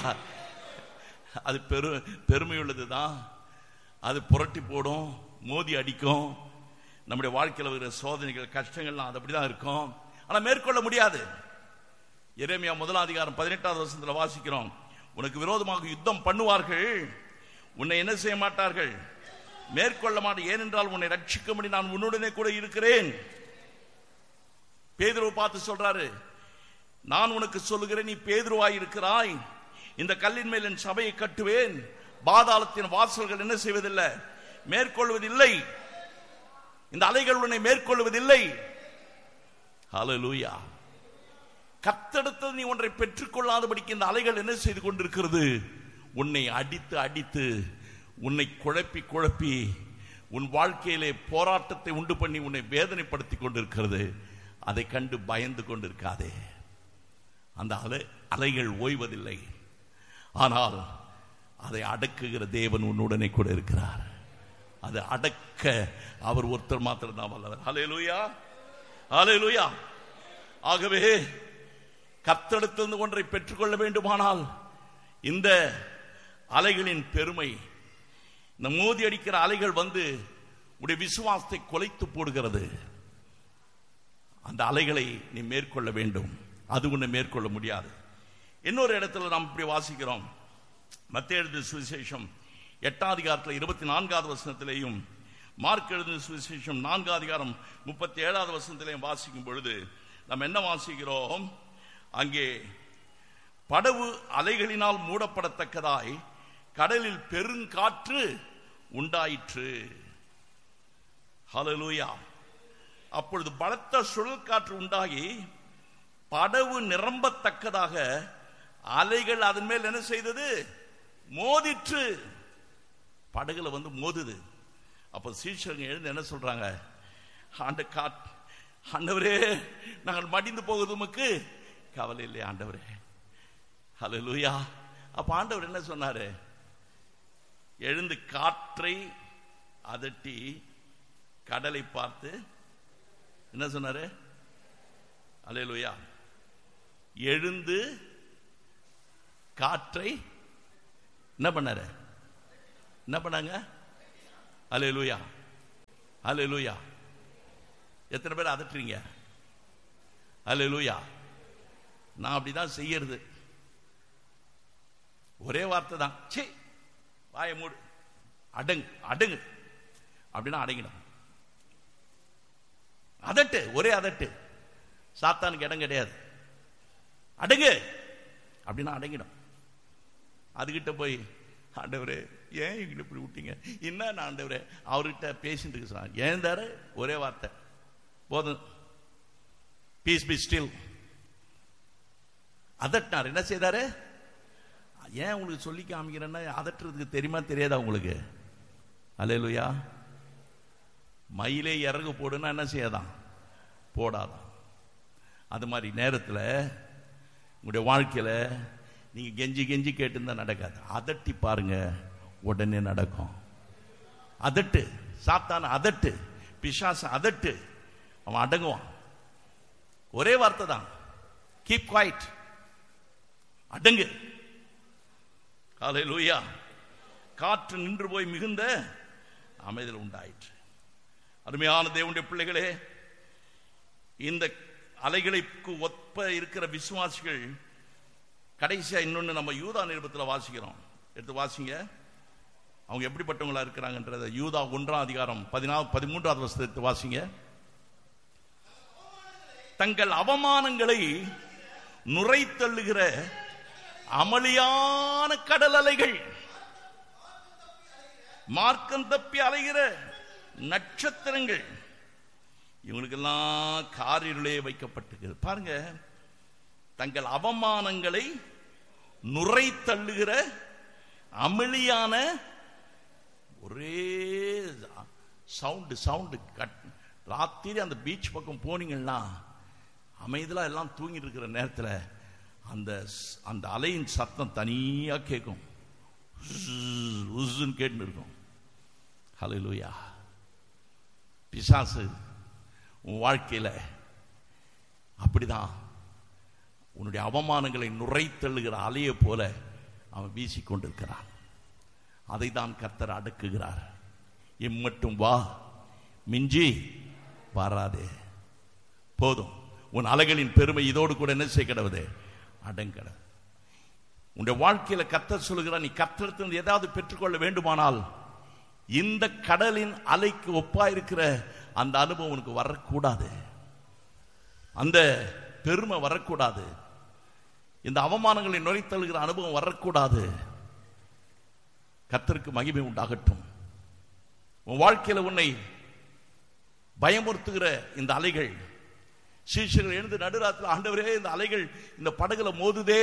அது பெரு பெருமை உள்ளதுதான் அது புரட்டி போடும் மோதி அடிக்கும் நம்முடைய வாழ்க்கையில் இருக்கிற சோதனைகள் கஷ்டங்கள்லாம் அது அப்படிதான் இருக்கும் ஆனா மேற்கொள்ள முடியாது எரேமியா முதலாம் அதிகாரம் பதினெட்டாவது வருஷத்துல வாசிக்கிறோம் உனக்கு விரோதமாக யுத்தம் பண்ணுவார்கள் உன்னை என்ன செய்ய மாட்டார்கள் மேற்கொள்ள மாட்டேன் ஏனென்றால் உன்னை ரட்சிக்கும்படி நான் உன்னுடனே கூட இருக்கிறேன் பேதுருவை பார்த்து சொல்றாரு நான் உனக்கு சொல்லுகிறேன் நீ பேதுருவாய் இருக்கிறாய் இந்த கல்லின் மேல் என் சபையை கட்டுவேன் பாதாளத்தின் வாசல்கள் என்ன செய்வதில்லை மேற்கொள்வதில்லை இந்த அலைகள் உன்னை மேற்கொள்வதில்லை ஹalleluya கத்தெடுத்தது நீ ஒன்றை பெற்றுக்கொள்ளாதபடிக்கு இந்த அலைகள் என்ன செய்து கொண்டிருக்கிறது உன்னை அடித்து அடித்து உன்னை குழப்பி குழப்பி உன் வாழ்க்கையிலே போராட்டத்தை உண்டு பண்ணி உன்னை வேதனைப்படுத்தி கொண்டிருக்கிறது அதை கண்டு பயந்து கொண்டிருக்காதே அந்த அலை அலைகள் ஓய்வதில்லை ஆனால் அதை அடக்குகிற தேவன் உன்னுடனே கூட இருக்கிறார் அதை அடக்க அவர் ஒருத்தர் மாத்திரம் தான் வல்லவர் ஹalleluya ஹalleluya ஆகவே கத்தெடுத்திருந்து ஒன்றை பெற்றுக்கொள்ள வேண்டுமானால் இந்த அலைகளின் பெருமை இந்த மோதி அடிக்கிற அலைகள் வந்து உடைய விசுவாசத்தை குலைத்து போடுகிறது அந்த அலைகளை நீ மேற்கொள்ள வேண்டும் அது உன்னை மேற்கொள்ள முடியாது இன்னொரு இடத்துல நாம் இப்படி வாசிக்கிறோம் மத்திய எழுதின சுவிசேஷம் எட்டாம் அதிகாரத்தில் இருபத்தி நான்காவது வசனத்திலேயும் மார்க் எழுதின சுவிசேஷம் நான்காம் அதிகாரம் முப்பத்தி ஏழாவது வசனத்திலேயும் வாசிக்கும் பொழுது நாம் என்ன வாசிக்கிறோம் அங்கே படவு அலைகளினால் மூடப்படத்தக்கதாய் கடலில் பெருங்காற்று உண்டாயிற்று ஹalleluya அப்பொழுது பலத்த சுழல் காற்று உண்டாகி படவு நிரம்பத்தக்கதாக அலைகள் அதன் மேல் என்ன செய்தது மோதிற்று படகுல வந்து மோதுது அப்ப சீஷருங்க எழுந்து என்ன சொல்றாங்க ஆண்ட காட் ஆண்டவரே நாங்கள் மடிந்து போகுது உமக்கு கவலை இல்லை ஆண்டவரே ஹalleluya அப்ப ஆண்டவர் என்ன சொன்னாரு எழுந்து காற்றை அதட்டி கடலை பார்த்து என்ன சொன்னாரு அலையலுயா எழுந்து காற்றை என்ன பண்ணாரு என்ன பண்ணாங்க அலே லூயா அலே லூயா எத்தனை பேர் அதட்டுறீங்க அலே லூயா நான் அப்படிதான் செய்யறது ஒரே வார்த்தை தான் சே வாய மூடு அடங்கு அடங்கு அப்படின்னா அடங்கிடும் அதட்டு ஒரே அதட்டு சாத்தானுக்கு இடம் கிடையாது அடங்கு அப்படின்னா அடங்கிடும் அதுகிட்ட போய் ஆண்டவரே ஏன் எங்களை இப்படி விட்டீங்க என்ன ஆண்டவரே அவர்கிட்ட பேசிட்டு இருக்கு சார் ஏன் தாரு ஒரே வார்த்தை போதும் பீஸ் பி ஸ்டில் அதட்டினார் என்ன செய்தாரு ஏன் உங்களுக்கு சொல்லி காமிக்கிறேன்னா அதட்டுறதுக்கு தெரியுமா தெரியாதா உங்களுக்கு அலையலுயா மயிலே இறகு போடுன்னா என்ன செய்யாதான் போடாதான் அது மாதிரி நேரத்தில் உங்களுடைய வாழ்க்கையில் நீங்க கெஞ்சி கெஞ்சி கேட்டுருந்தா நடக்காது அதட்டி பாருங்க உடனே நடக்கும் அதட்டு சாத்தான அதட்டு பிசாச அதட்டு அவன் அடங்குவான் ஒரே வார்த்தை தான் கீப் குவாய்ட் அடங்கு காலை லூயா காற்று நின்று போய் மிகுந்த அமைதல் உண்டாயிற்று அருமையான தேவனுடைய பிள்ளைகளே இந்த அலைகளுக்கு ஒப்ப இருக்கிற விசுவாசிகள் கடைசியா இன்னொன்னு நம்ம யூதா நிருபத்தில் வாசிக்கிறோம் எடுத்து வாசிங்க அவங்க எப்படிப்பட்டவங்களா இருக்கிறாங்கன்றத யூதா ஒன்றாம் அதிகாரம் பதினாறு பதிமூன்றாவது வருஷத்தை வாசிங்க தங்கள் அவமானங்களை நுரை தள்ளுகிற அமளியான கடல் அலைகள் மார்க்கம் தப்பி அலைகிற நட்சத்திரங்கள் இவங்களுக்கெல்லாம் காரிருளே வைக்கப்பட்டிருக்கிறது பாருங்க தங்கள் அவமானங்களை நுரை தள்ளுகிற அமளியான ஒரே சவுண்டு சவுண்டு கட் ராத்திரி அந்த பீச் பக்கம் போனீங்கன்னா அமைதலா எல்லாம் தூங்கிட்டு இருக்கிற நேரத்தில் அந்த அந்த அலையின் சத்தம் தனியா கேட்கும் உஸ்ன்னு கேட்டு இருக்கும் ஹலோ லூயா பிசாசு உன் வாழ்க்கையில் அப்படிதான் உன்னுடைய அவமானங்களை நுரைத்தள்ளுகிற அலையை போல அவன் வீசிக்கொண்டிருக்கிறான் அதை தான் கர்த்தர் அடக்குகிறார் இம்மட்டும் வா மிஞ்சி வராதே போதும் உன் அலைகளின் பெருமை இதோடு கூட என்ன செய்ய கிடவுது அடங்கட உன்னுடைய வாழ்க்கையில கத்தர் சொல்லுகிறார் நீ கத்தரத்திலிருந்து ஏதாவது பெற்றுக்கொள்ள வேண்டுமானால் இந்த கடலின் அலைக்கு ஒப்பா இருக்கிற அந்த அனுபவம் உனக்கு வரக்கூடாது அந்த பெருமை வரக்கூடாது இந்த அவமானங்களை நுழைத்தழுகிற அனுபவம் வரக்கூடாது கத்தருக்கு மகிமை உண்டாகட்டும் உன் வாழ்க்கையில உன்னை பயமுறுத்துகிற இந்த அலைகள் சீஷர்கள் எழுந்து நடுராத்திரி ஆண்டவரே இந்த அலைகள் இந்த படகுல மோதுதே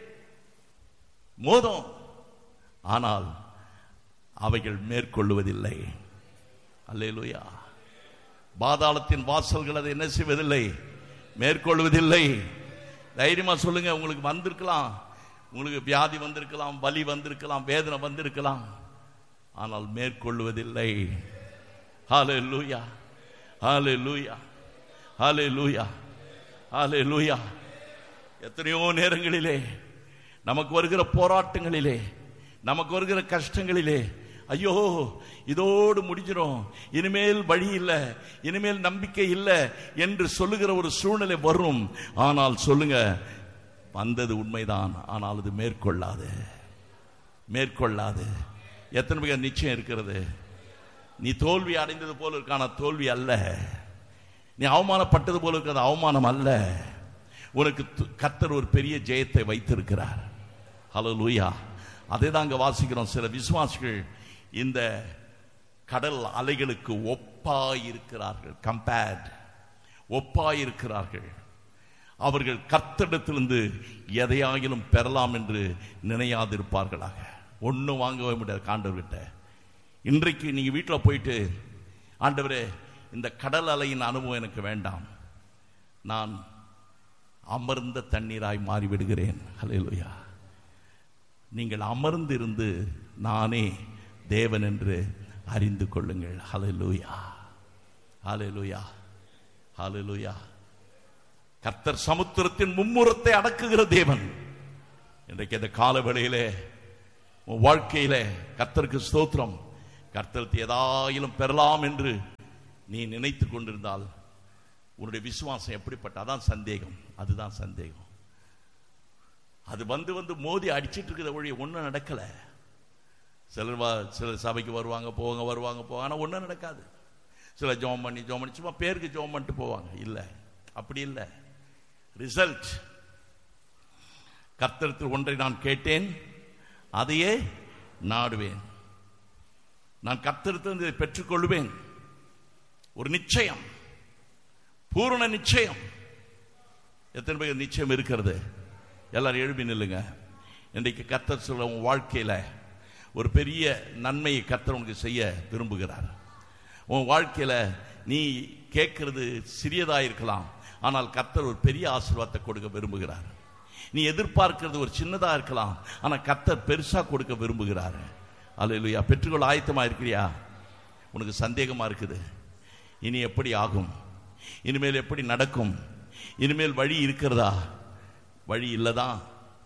மோதும் ஆனால் அவைகள் மேற்கொள்வதில்லை அல்லேலூயா பாதாளத்தின் வாசல்கள் அதை என்ன செய்வதில்லை மேற்கொள்வதில்லை தைரியமா சொல்லுங்க உங்களுக்கு வந்திருக்கலாம் உங்களுக்கு வியாதி வந்திருக்கலாம் வலி வந்திருக்கலாம் வேதனை வந்திருக்கலாம் ஆனால் மேற்கொள்வதில்லை ஹாலே லூயா ஹாலே லூயா ஹாலே லூயா ஹாலே லூயா எத்தனையோ நேரங்களிலே நமக்கு வருகிற போராட்டங்களிலே நமக்கு வருகிற கஷ்டங்களிலே ஐயோ இதோடு முடிஞ்சிடும் இனிமேல் வழி இல்லை இனிமேல் நம்பிக்கை இல்லை என்று சொல்லுகிற ஒரு சூழ்நிலை வரும் ஆனால் சொல்லுங்க வந்தது உண்மைதான் ஆனால் அது மேற்கொள்ளாது மேற்கொள்ளாது எத்தனை பேர் நிச்சயம் இருக்கிறது நீ தோல்வி அடைந்தது போல இருக்கான தோல்வி அல்ல நீ அவமானப்பட்டது போல இருக்கிறது அவமானம் அல்ல உனக்கு கத்தர் ஒரு பெரிய ஜெயத்தை வைத்திருக்கிறார் ஹலோ லூயா அதை தாங்க வாசிக்கிறோம் சில விசுவாசிகள் இந்த கடல் அலைகளுக்கு ஒப்பாயிருக்கிறார்கள் கம்பேர்ட் ஒப்பாயிருக்கிறார்கள் அவர்கள் கர்த்தடத்திலிருந்து எதையாகிலும் பெறலாம் என்று நினையாதிருப்பார்களாக ஒன்றும் வாங்கவே முடியாது காண்டவர்கிட்ட இன்றைக்கு நீங்க வீட்டில் போயிட்டு ஆண்டவரே இந்த கடல் அலையின் அனுபவம் எனக்கு வேண்டாம் நான் அமர்ந்த தண்ணீராய் மாறிவிடுகிறேன் ஹலேலுயா நீங்கள் அமர்ந்திருந்து நானே தேவன் என்று அறிந்து கொள்ளுங்கள் ஹalleluya ஹalleluya ஹalleluya கர்த்தர் சமுத்திரத்தின் மும்முரத்தை அடக்குகிற தேவன் இன்றைக்கு இந்த கால வேளையிலே உன் வாழ்க்கையிலே கர்த்தருக்கு ஸ்தோத்திரம் கர்த்தருக்கு ஏதாயிலும் பெறலாம் என்று நீ நினைத்து கொண்டிருந்தால் உன்னுடைய விசுவாசம் எப்படிப்பட்ட அதான் சந்தேகம் அதுதான் சந்தேகம் அது வந்து வந்து மோதி அடிச்சிட்டு இருக்கிற ஒழிய ஒன்றும் நடக்கல சிலர் வா சிலர் சபைக்கு வருவாங்க போவாங்க வருவாங்க போவாங்க ஆனால் ஒன்றும் நடக்காது சில ஜோம் பண்ணி ஜோம் பண்ணி சும்மா பேருக்கு ஜோம் பண்ணிட்டு போவாங்க இல்லை அப்படி இல்லை ரிசல்ட் கர்த்தரத்தில் ஒன்றை நான் கேட்டேன் அதையே நாடுவேன் நான் கர்த்தரத்திலிருந்து இதை பெற்றுக்கொள்வேன் ஒரு நிச்சயம் பூரண நிச்சயம் எத்தனை பேர் நிச்சயம் இருக்கிறது எல்லாரும் எழுப்பி நில்லுங்க இன்றைக்கு கர்த்தர் சொல்ல உன் வாழ்க்கையில ஒரு பெரிய நன்மையை கர்த்தர் உனக்கு செய்ய விரும்புகிறார் உன் வாழ்க்கையில நீ கேட்கிறது சிறியதா இருக்கலாம் ஆனால் கர்த்தர் ஒரு பெரிய ஆசீர்வாதத்தை கொடுக்க விரும்புகிறார் நீ எதிர்பார்க்கிறது ஒரு சின்னதா இருக்கலாம் ஆனா கர்த்தர் பெருசா கொடுக்க விரும்புகிறார் அல்லேலூயா பெற்றுக்கொள்ள ஆயத்தமா இருக்கிறியா உனக்கு சந்தேகமா இருக்குது இனி எப்படி ஆகும் இனிமேல் எப்படி நடக்கும் இனிமேல் வழி இருக்கிறதா வழி இல்லதான்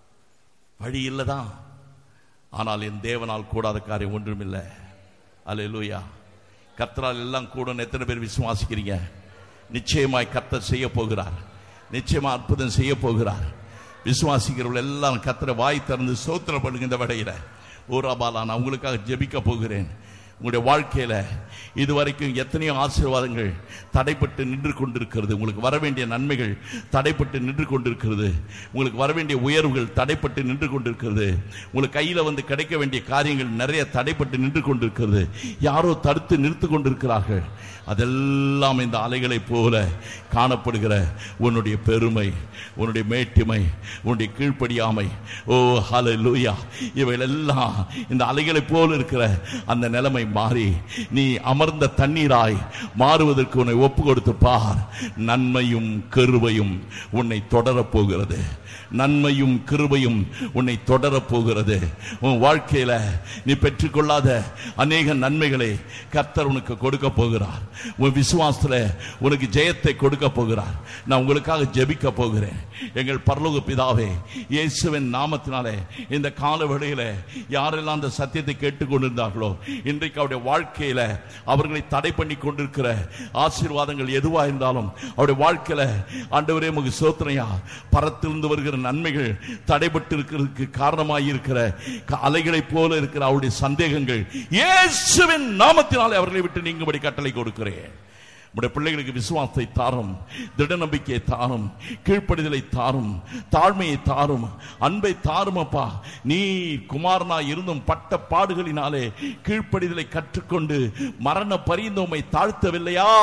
வழி இல்லதான் ஆனால் என் தேவனால் கூடாத காரியம் ஒன்றுமில்லை அல்லேலூயா கர்த்தரால் எல்லாம் கூடும் எத்தனை பேர் விசுவாசிக்கிறீங்க நிச்சயமாய் கர்த்தர் செய்ய போகிறார் நிச்சயமா அற்புதம் செய்ய போகிறார் விசுவாசிக்கிறவர்கள் எல்லாம் கர்த்தரை வாய் திறந்து சோத்திரம் பண்ணுங்க இந்த வடையில ஓராபாலா நான் உங்களுக்காக ஜெபிக்க போகிறேன் உங்களுடைய வாழ்க்கையில இதுவரைக்கும் எத்தனையோ ஆசீர்வாதங்கள் தடைப்பட்டு நின்று கொண்டிருக்கிறது உங்களுக்கு வர வேண்டிய நன்மைகள் தடைப்பட்டு நின்று கொண்டிருக்கிறது உங்களுக்கு வர வேண்டிய உயர்வுகள் தடைப்பட்டு நின்று கொண்டிருக்கிறது உங்களுக்கு கையில வந்து கிடைக்க வேண்டிய காரியங்கள் நிறைய தடைப்பட்டு நின்று கொண்டிருக்கிறது யாரோ தடுத்து நிறுத்து கொண்டிருக்கிறார்கள் அதெல்லாம் இந்த அலைகளைப் போல காணப்படுகிற உன்னுடைய பெருமை உன்னுடைய மேட்டிமை உன்னுடைய கீழ்ப்படியாமை ஓ ஹல லூயா இவைகளெல்லாம் இந்த அலைகளைப் போல இருக்கிற அந்த நிலைமை மாறி நீ அமர்ந்த தண்ணீராய் மாறுவதற்கு உன்னை ஒப்பு கொடுத்து பார் நன்மையும் கருவையும் உன்னை தொடரப் போகிறது நன்மையும் கிருபையும் உன்னை தொடரப் போகிறது உன் வாழ்க்கையில நீ பெற்றுக்கொள்ளாத அநேக நன்மைகளை கர்த்தர் உனக்கு கொடுக்க போகிறார் உன் விசுவாசத்துல உனக்கு ஜெயத்தை கொடுக்க போகிறார் நான் உங்களுக்காக ஜெபிக்க போகிறேன் எங்கள் பரலோக பிதாவே இயேசுவின் நாமத்தினாலே இந்த கால வேளையில யாரெல்லாம் அந்த சத்தியத்தை கேட்டுக்கொண்டிருந்தார்களோ இன்றைக்கு அவருடைய வாழ்க்கையில அவர்களை தடை பண்ணி கொண்டிருக்கிற ஆசீர்வாதங்கள் எதுவா இருந்தாலும் அவருடைய வாழ்க்கையில ஆண்டவரே உமக்கு சோத்திரையா பரத்திலிருந்து வருகிற நன்மைகள் தடைபட்டு இருக்கிறதுக்கு காரணமாய் இருக்கிற க- அலைகளைப் போல இருக்கிற அவருடைய சந்தேகங்கள் இயேசுவின் நாமத்தினாலே அவர்களை விட்டு நீங்கும்படி கட்டளை கொடுக்கிறேன் உடைய பிள்ளைகளுக்கு விசுவாசத்தை தாரும் திட நம்பிக்கையை தாரும் கீழ்ப்படிதலை தாரும் தாழ்மையை தாரும் அன்பை தாரும் அப்பா நீ குமாரனா இருந்தும் பட்ட பாடுகளினாலே கீழ்ப்படிதலை கற்றுக்கொண்டு மரண பரிந்து உம்மை தாழ்த்தவில்லையா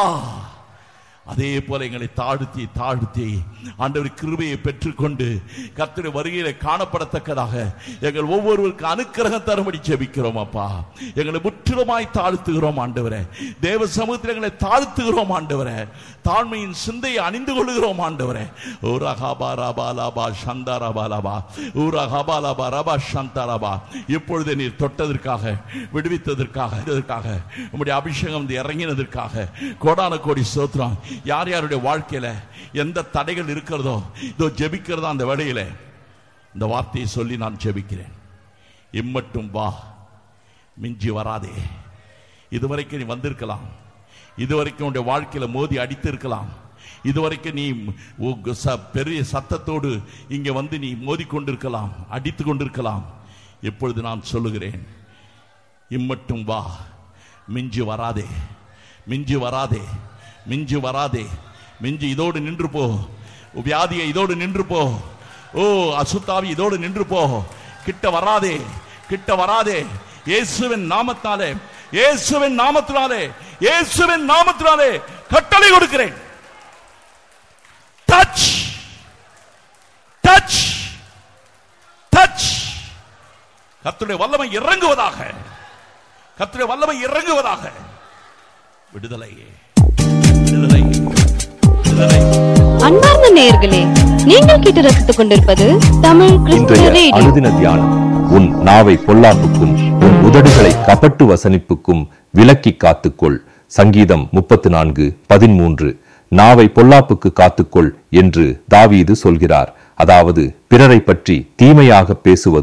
அதே போல எங்களை தாழ்த்தி தாழ்த்தி ஆண்டவர் கிருபையை பெற்றுக்கொண்டு கர்த்தருடைய வருகையில காணப்படத்தக்கதாக எங்கள் ஒவ்வொருவருக்கு அனுக்கிரகம் தரும்படி ஜெபிக்கிறோம் அப்பா எங்களை முற்றிலுமாய் தாழ்த்துகிறோம் ஆண்டவரே தேவ சமூகத்தில் எங்களை தாழ்த்துகிறோம் ஆண்டவரே தாழ்மையின் சிந்தையை அணிந்து கொள்கிறோம் ஆண்டவரே ஊரா ஹாபா ராபா லாபா சந்தா ராபா லாபா ஊரா ஹாபா லாபா ரபா சந்தா ராபா இப்பொழுது நீர் தொட்டதற்காக விடுவித்ததற்காக இதற்காக உம்முடைய அபிஷேகம் வந்து இறங்கினதற்காக கோடான கோடி சோத்திரம் யார் யாருடைய வாழ்க்கையில எந்த தடைகள் இருக்கிறதோ இதோ ஜெபிக்கிறதா அந்த வேளையில இந்த வார்த்தையை சொல்லி நான் ஜெபிக்கிறேன் இம்மட்டும் வா மிஞ்சி வராதே இதுவரைக்கும் நீ வந்திருக்கலாம் இதுவரைக்கும் உன்னுடைய வாழ்க்கையில மோதி அடித்திருக்கலாம் இதுவரைக்கும் நீ உ- ச- பெரிய சத்தத்தோடு இங்க வந்து நீ மோதி கொண்டிருக்கலாம் அடித்து கொண்டிருக்கலாம் இப்பொழுது நான் சொல்லுகிறேன் இம்மட்டும் வா மிஞ்சி வராதே மிஞ்சி வராதே மிஞ்சி வராதே மிஞ்சி இதோடு நின்று போ வியாதியை இதோடு நின்று போ ஓ அசுத்தாவி இதோடு நின்று போ கிட்ட வராதே கிட்ட வராதே இயேசுவின் நாமத்தாலே இயேசுவின் நாமத்தினாலே இயேசுவின் நாமத்தினாலே கட்டளை கொடுக்கிறேன் டச் டச் டச் கர்த்தருடைய வல்லமை இறங்குவதாக கர்த்தருடைய வல்லமை இறங்குவதாக விடுதலை விடுதலை விடுதலை அன்பார்ந்த நேயர்களே நீங்கள் கேட்டு ரசித்துக் கொண்டிருப்பது தமிழ் கிறிஸ்துவ இன்றைய ரேடியோ அனுதின தியானம் உன் நாவை பொல்லாப்புக்கும் உன் உதடுகளை கபட்டு வசனிப்புக்கும் விலக்கி காத்துக்கொள் சங்கீதம் முப்பத்து நான்கு பதிமூன்று நாவை பொல்லாப்புக்கு காத்துக்கொள் என்று தாவீது சொல்கிறார் அதாவது பிறரை பற்றி தீமையாக பேசுவதும்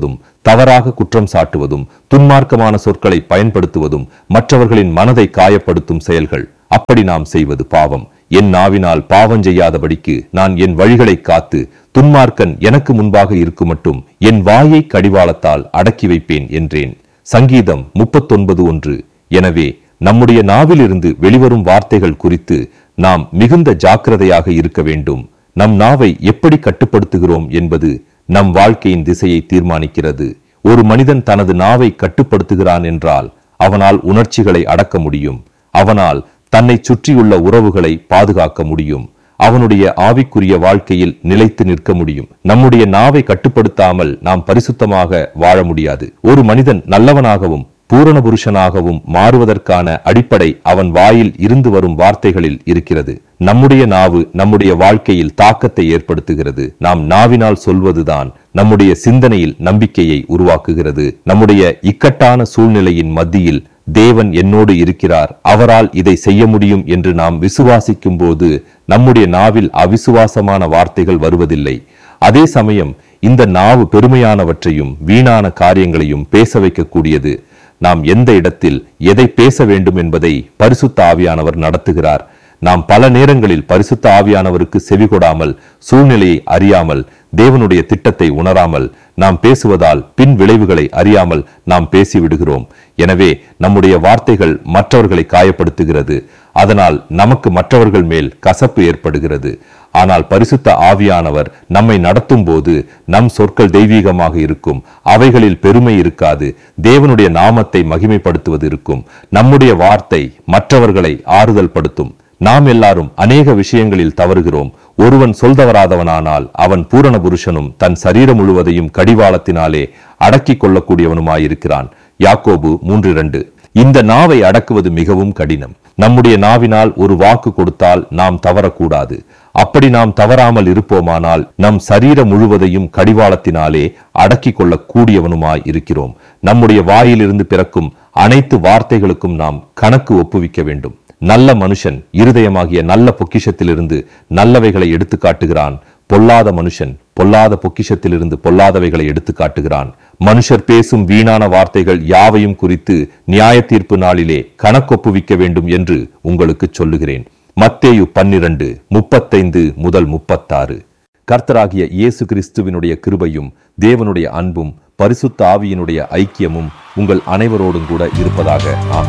தவறாக குற்றம் சாட்டுவதும் துன்மார்க்கமான சொற்களை பயன்படுத்துவதும் மற்றவர்களின் மனதை காயப்படுத்தும் செயல்கள் அப்படி நாம் செய்வது பாவம் என் நாவினால் பாவம் செய்யாதபடிக்கு நான் என் வழிகளை காத்து துன்மார்க்கன் எனக்கு முன்பாக இருக்கும் மட்டும் என் வாயை கடிவாளத்தால் அடக்கி வைப்பேன் என்றேன் சங்கீதம் முப்பத்தொன்பது ஒன்று எனவே நம்முடைய நாவிலிருந்து வெளிவரும் வார்த்தைகள் குறித்து நாம் மிகுந்த ஜாக்கிரதையாக இருக்க வேண்டும் நம் நாவை எப்படி கட்டுப்படுத்துகிறோம் என்பது நம் வாழ்க்கையின் திசையை தீர்மானிக்கிறது ஒரு மனிதன் தனது நாவை கட்டுப்படுத்துகிறான் என்றால் அவனால் உணர்ச்சிகளை அடக்க முடியும் அவனால் தன்னை சுற்றியுள்ள உறவுகளை பாதுகாக்க முடியும் அவனுடைய ஆவிக்குரிய வாழ்க்கையில் நிலைத்து நிற்க முடியும் நம்முடைய நாவை கட்டுப்படுத்தாமல் நாம் பரிசுத்தமாக வாழ முடியாது ஒரு மனிதன் நல்லவனாகவும் பூரண புருஷனாகவும் மாறுவதற்கான அடிப்படை அவன் வாயில் இருந்து வரும் வார்த்தைகளில் இருக்கிறது நம்முடைய நாவு நம்முடைய வாழ்க்கையில் தாக்கத்தை ஏற்படுத்துகிறது நாம் நாவினால் சொல்வதுதான் நம்முடைய சிந்தனையில் நம்பிக்கையை உருவாக்குகிறது நம்முடைய இக்கட்டான சூழ்நிலையின் மத்தியில் தேவன் என்னோடு இருக்கிறார் அவரால் இதை செய்ய முடியும் என்று நாம் விசுவாசிக்கும் போது நம்முடைய நாவில் அவிசுவாசமான வார்த்தைகள் வருவதில்லை அதே சமயம் இந்த நாவு பெருமையானவற்றையும் வீணான காரியங்களையும் பேச வைக்கக்கூடியது நாம் எந்த இடத்தில் எதை பேச வேண்டும் என்பதை பரிசுத்த ஆவியானவர் நடத்துகிறார் நாம் பல நேரங்களில் பரிசுத்த ஆவியானவருக்கு செவிகொடாமல் சூழ்நிலையை அறியாமல் தேவனுடைய திட்டத்தை உணராமல் நாம் பேசுவதால் பின் விளைவுகளை அறியாமல் நாம் பேசிவிடுகிறோம் எனவே நம்முடைய வார்த்தைகள் மற்றவர்களை காயப்படுத்துகிறது அதனால் நமக்கு மற்றவர்கள் மேல் கசப்பு ஏற்படுகிறது ஆனால் பரிசுத்த ஆவியானவர் நம்மை நடத்தும் போது நம் சொற்கள் தெய்வீகமாக இருக்கும் அவைகளில் பெருமை இருக்காது தேவனுடைய நாமத்தை மகிமைப்படுத்துவது இருக்கும் நம்முடைய வார்த்தை மற்றவர்களை ஆறுதல் படுத்தும் நாம் எல்லாரும் அநேக விஷயங்களில் தவறுகிறோம் ஒருவன் சொல்தவராதவனானால் அவன் பூரண புருஷனும் தன் சரீரம் முழுவதையும் கடிவாளத்தினாலே அடக்கிக் கொள்ளக்கூடியவனுமாயிருக்கிறான் யாக்கோபு மூன்று இரண்டு இந்த நாவை அடக்குவது மிகவும் கடினம் நம்முடைய நாவினால் ஒரு வாக்கு கொடுத்தால் நாம் தவறக்கூடாது அப்படி நாம் தவறாமல் இருப்போமானால் நம் சரீரம் முழுவதையும் கடிவாளத்தினாலே அடக்கிக் கொள்ளக் கூடியவனுமாய் இருக்கிறோம் நம்முடைய வாயிலிருந்து பிறக்கும் அனைத்து வார்த்தைகளுக்கும் நாம் கணக்கு ஒப்புவிக்க வேண்டும் நல்ல மனுஷன் இருதயமாகிய நல்ல பொக்கிஷத்திலிருந்து நல்லவைகளை எடுத்து காட்டுகிறான் பொல்லாத மனுஷன் பொல்லாத பொக்கிஷத்திலிருந்து பொல்லாதவைகளை எடுத்து காட்டுகிறான் மனுஷர் பேசும் வீணான வார்த்தைகள் யாவையும் குறித்து நியாய தீர்ப்பு நாளிலே கணக்கொப்புவிக்க வேண்டும் என்று உங்களுக்கு சொல்லுகிறேன் மத்தேயு பன்னிரண்டு முப்பத்தைந்து முதல் முப்பத்தாறு கர்த்தராகிய இயேசு கிறிஸ்துவினுடைய கிருபையும் தேவனுடைய அன்பும் பரிசுத்த ஆவியினுடைய ஐக்கியமும் உங்கள் அனைவரோடும் கூட இருப்பதாக ஆமென்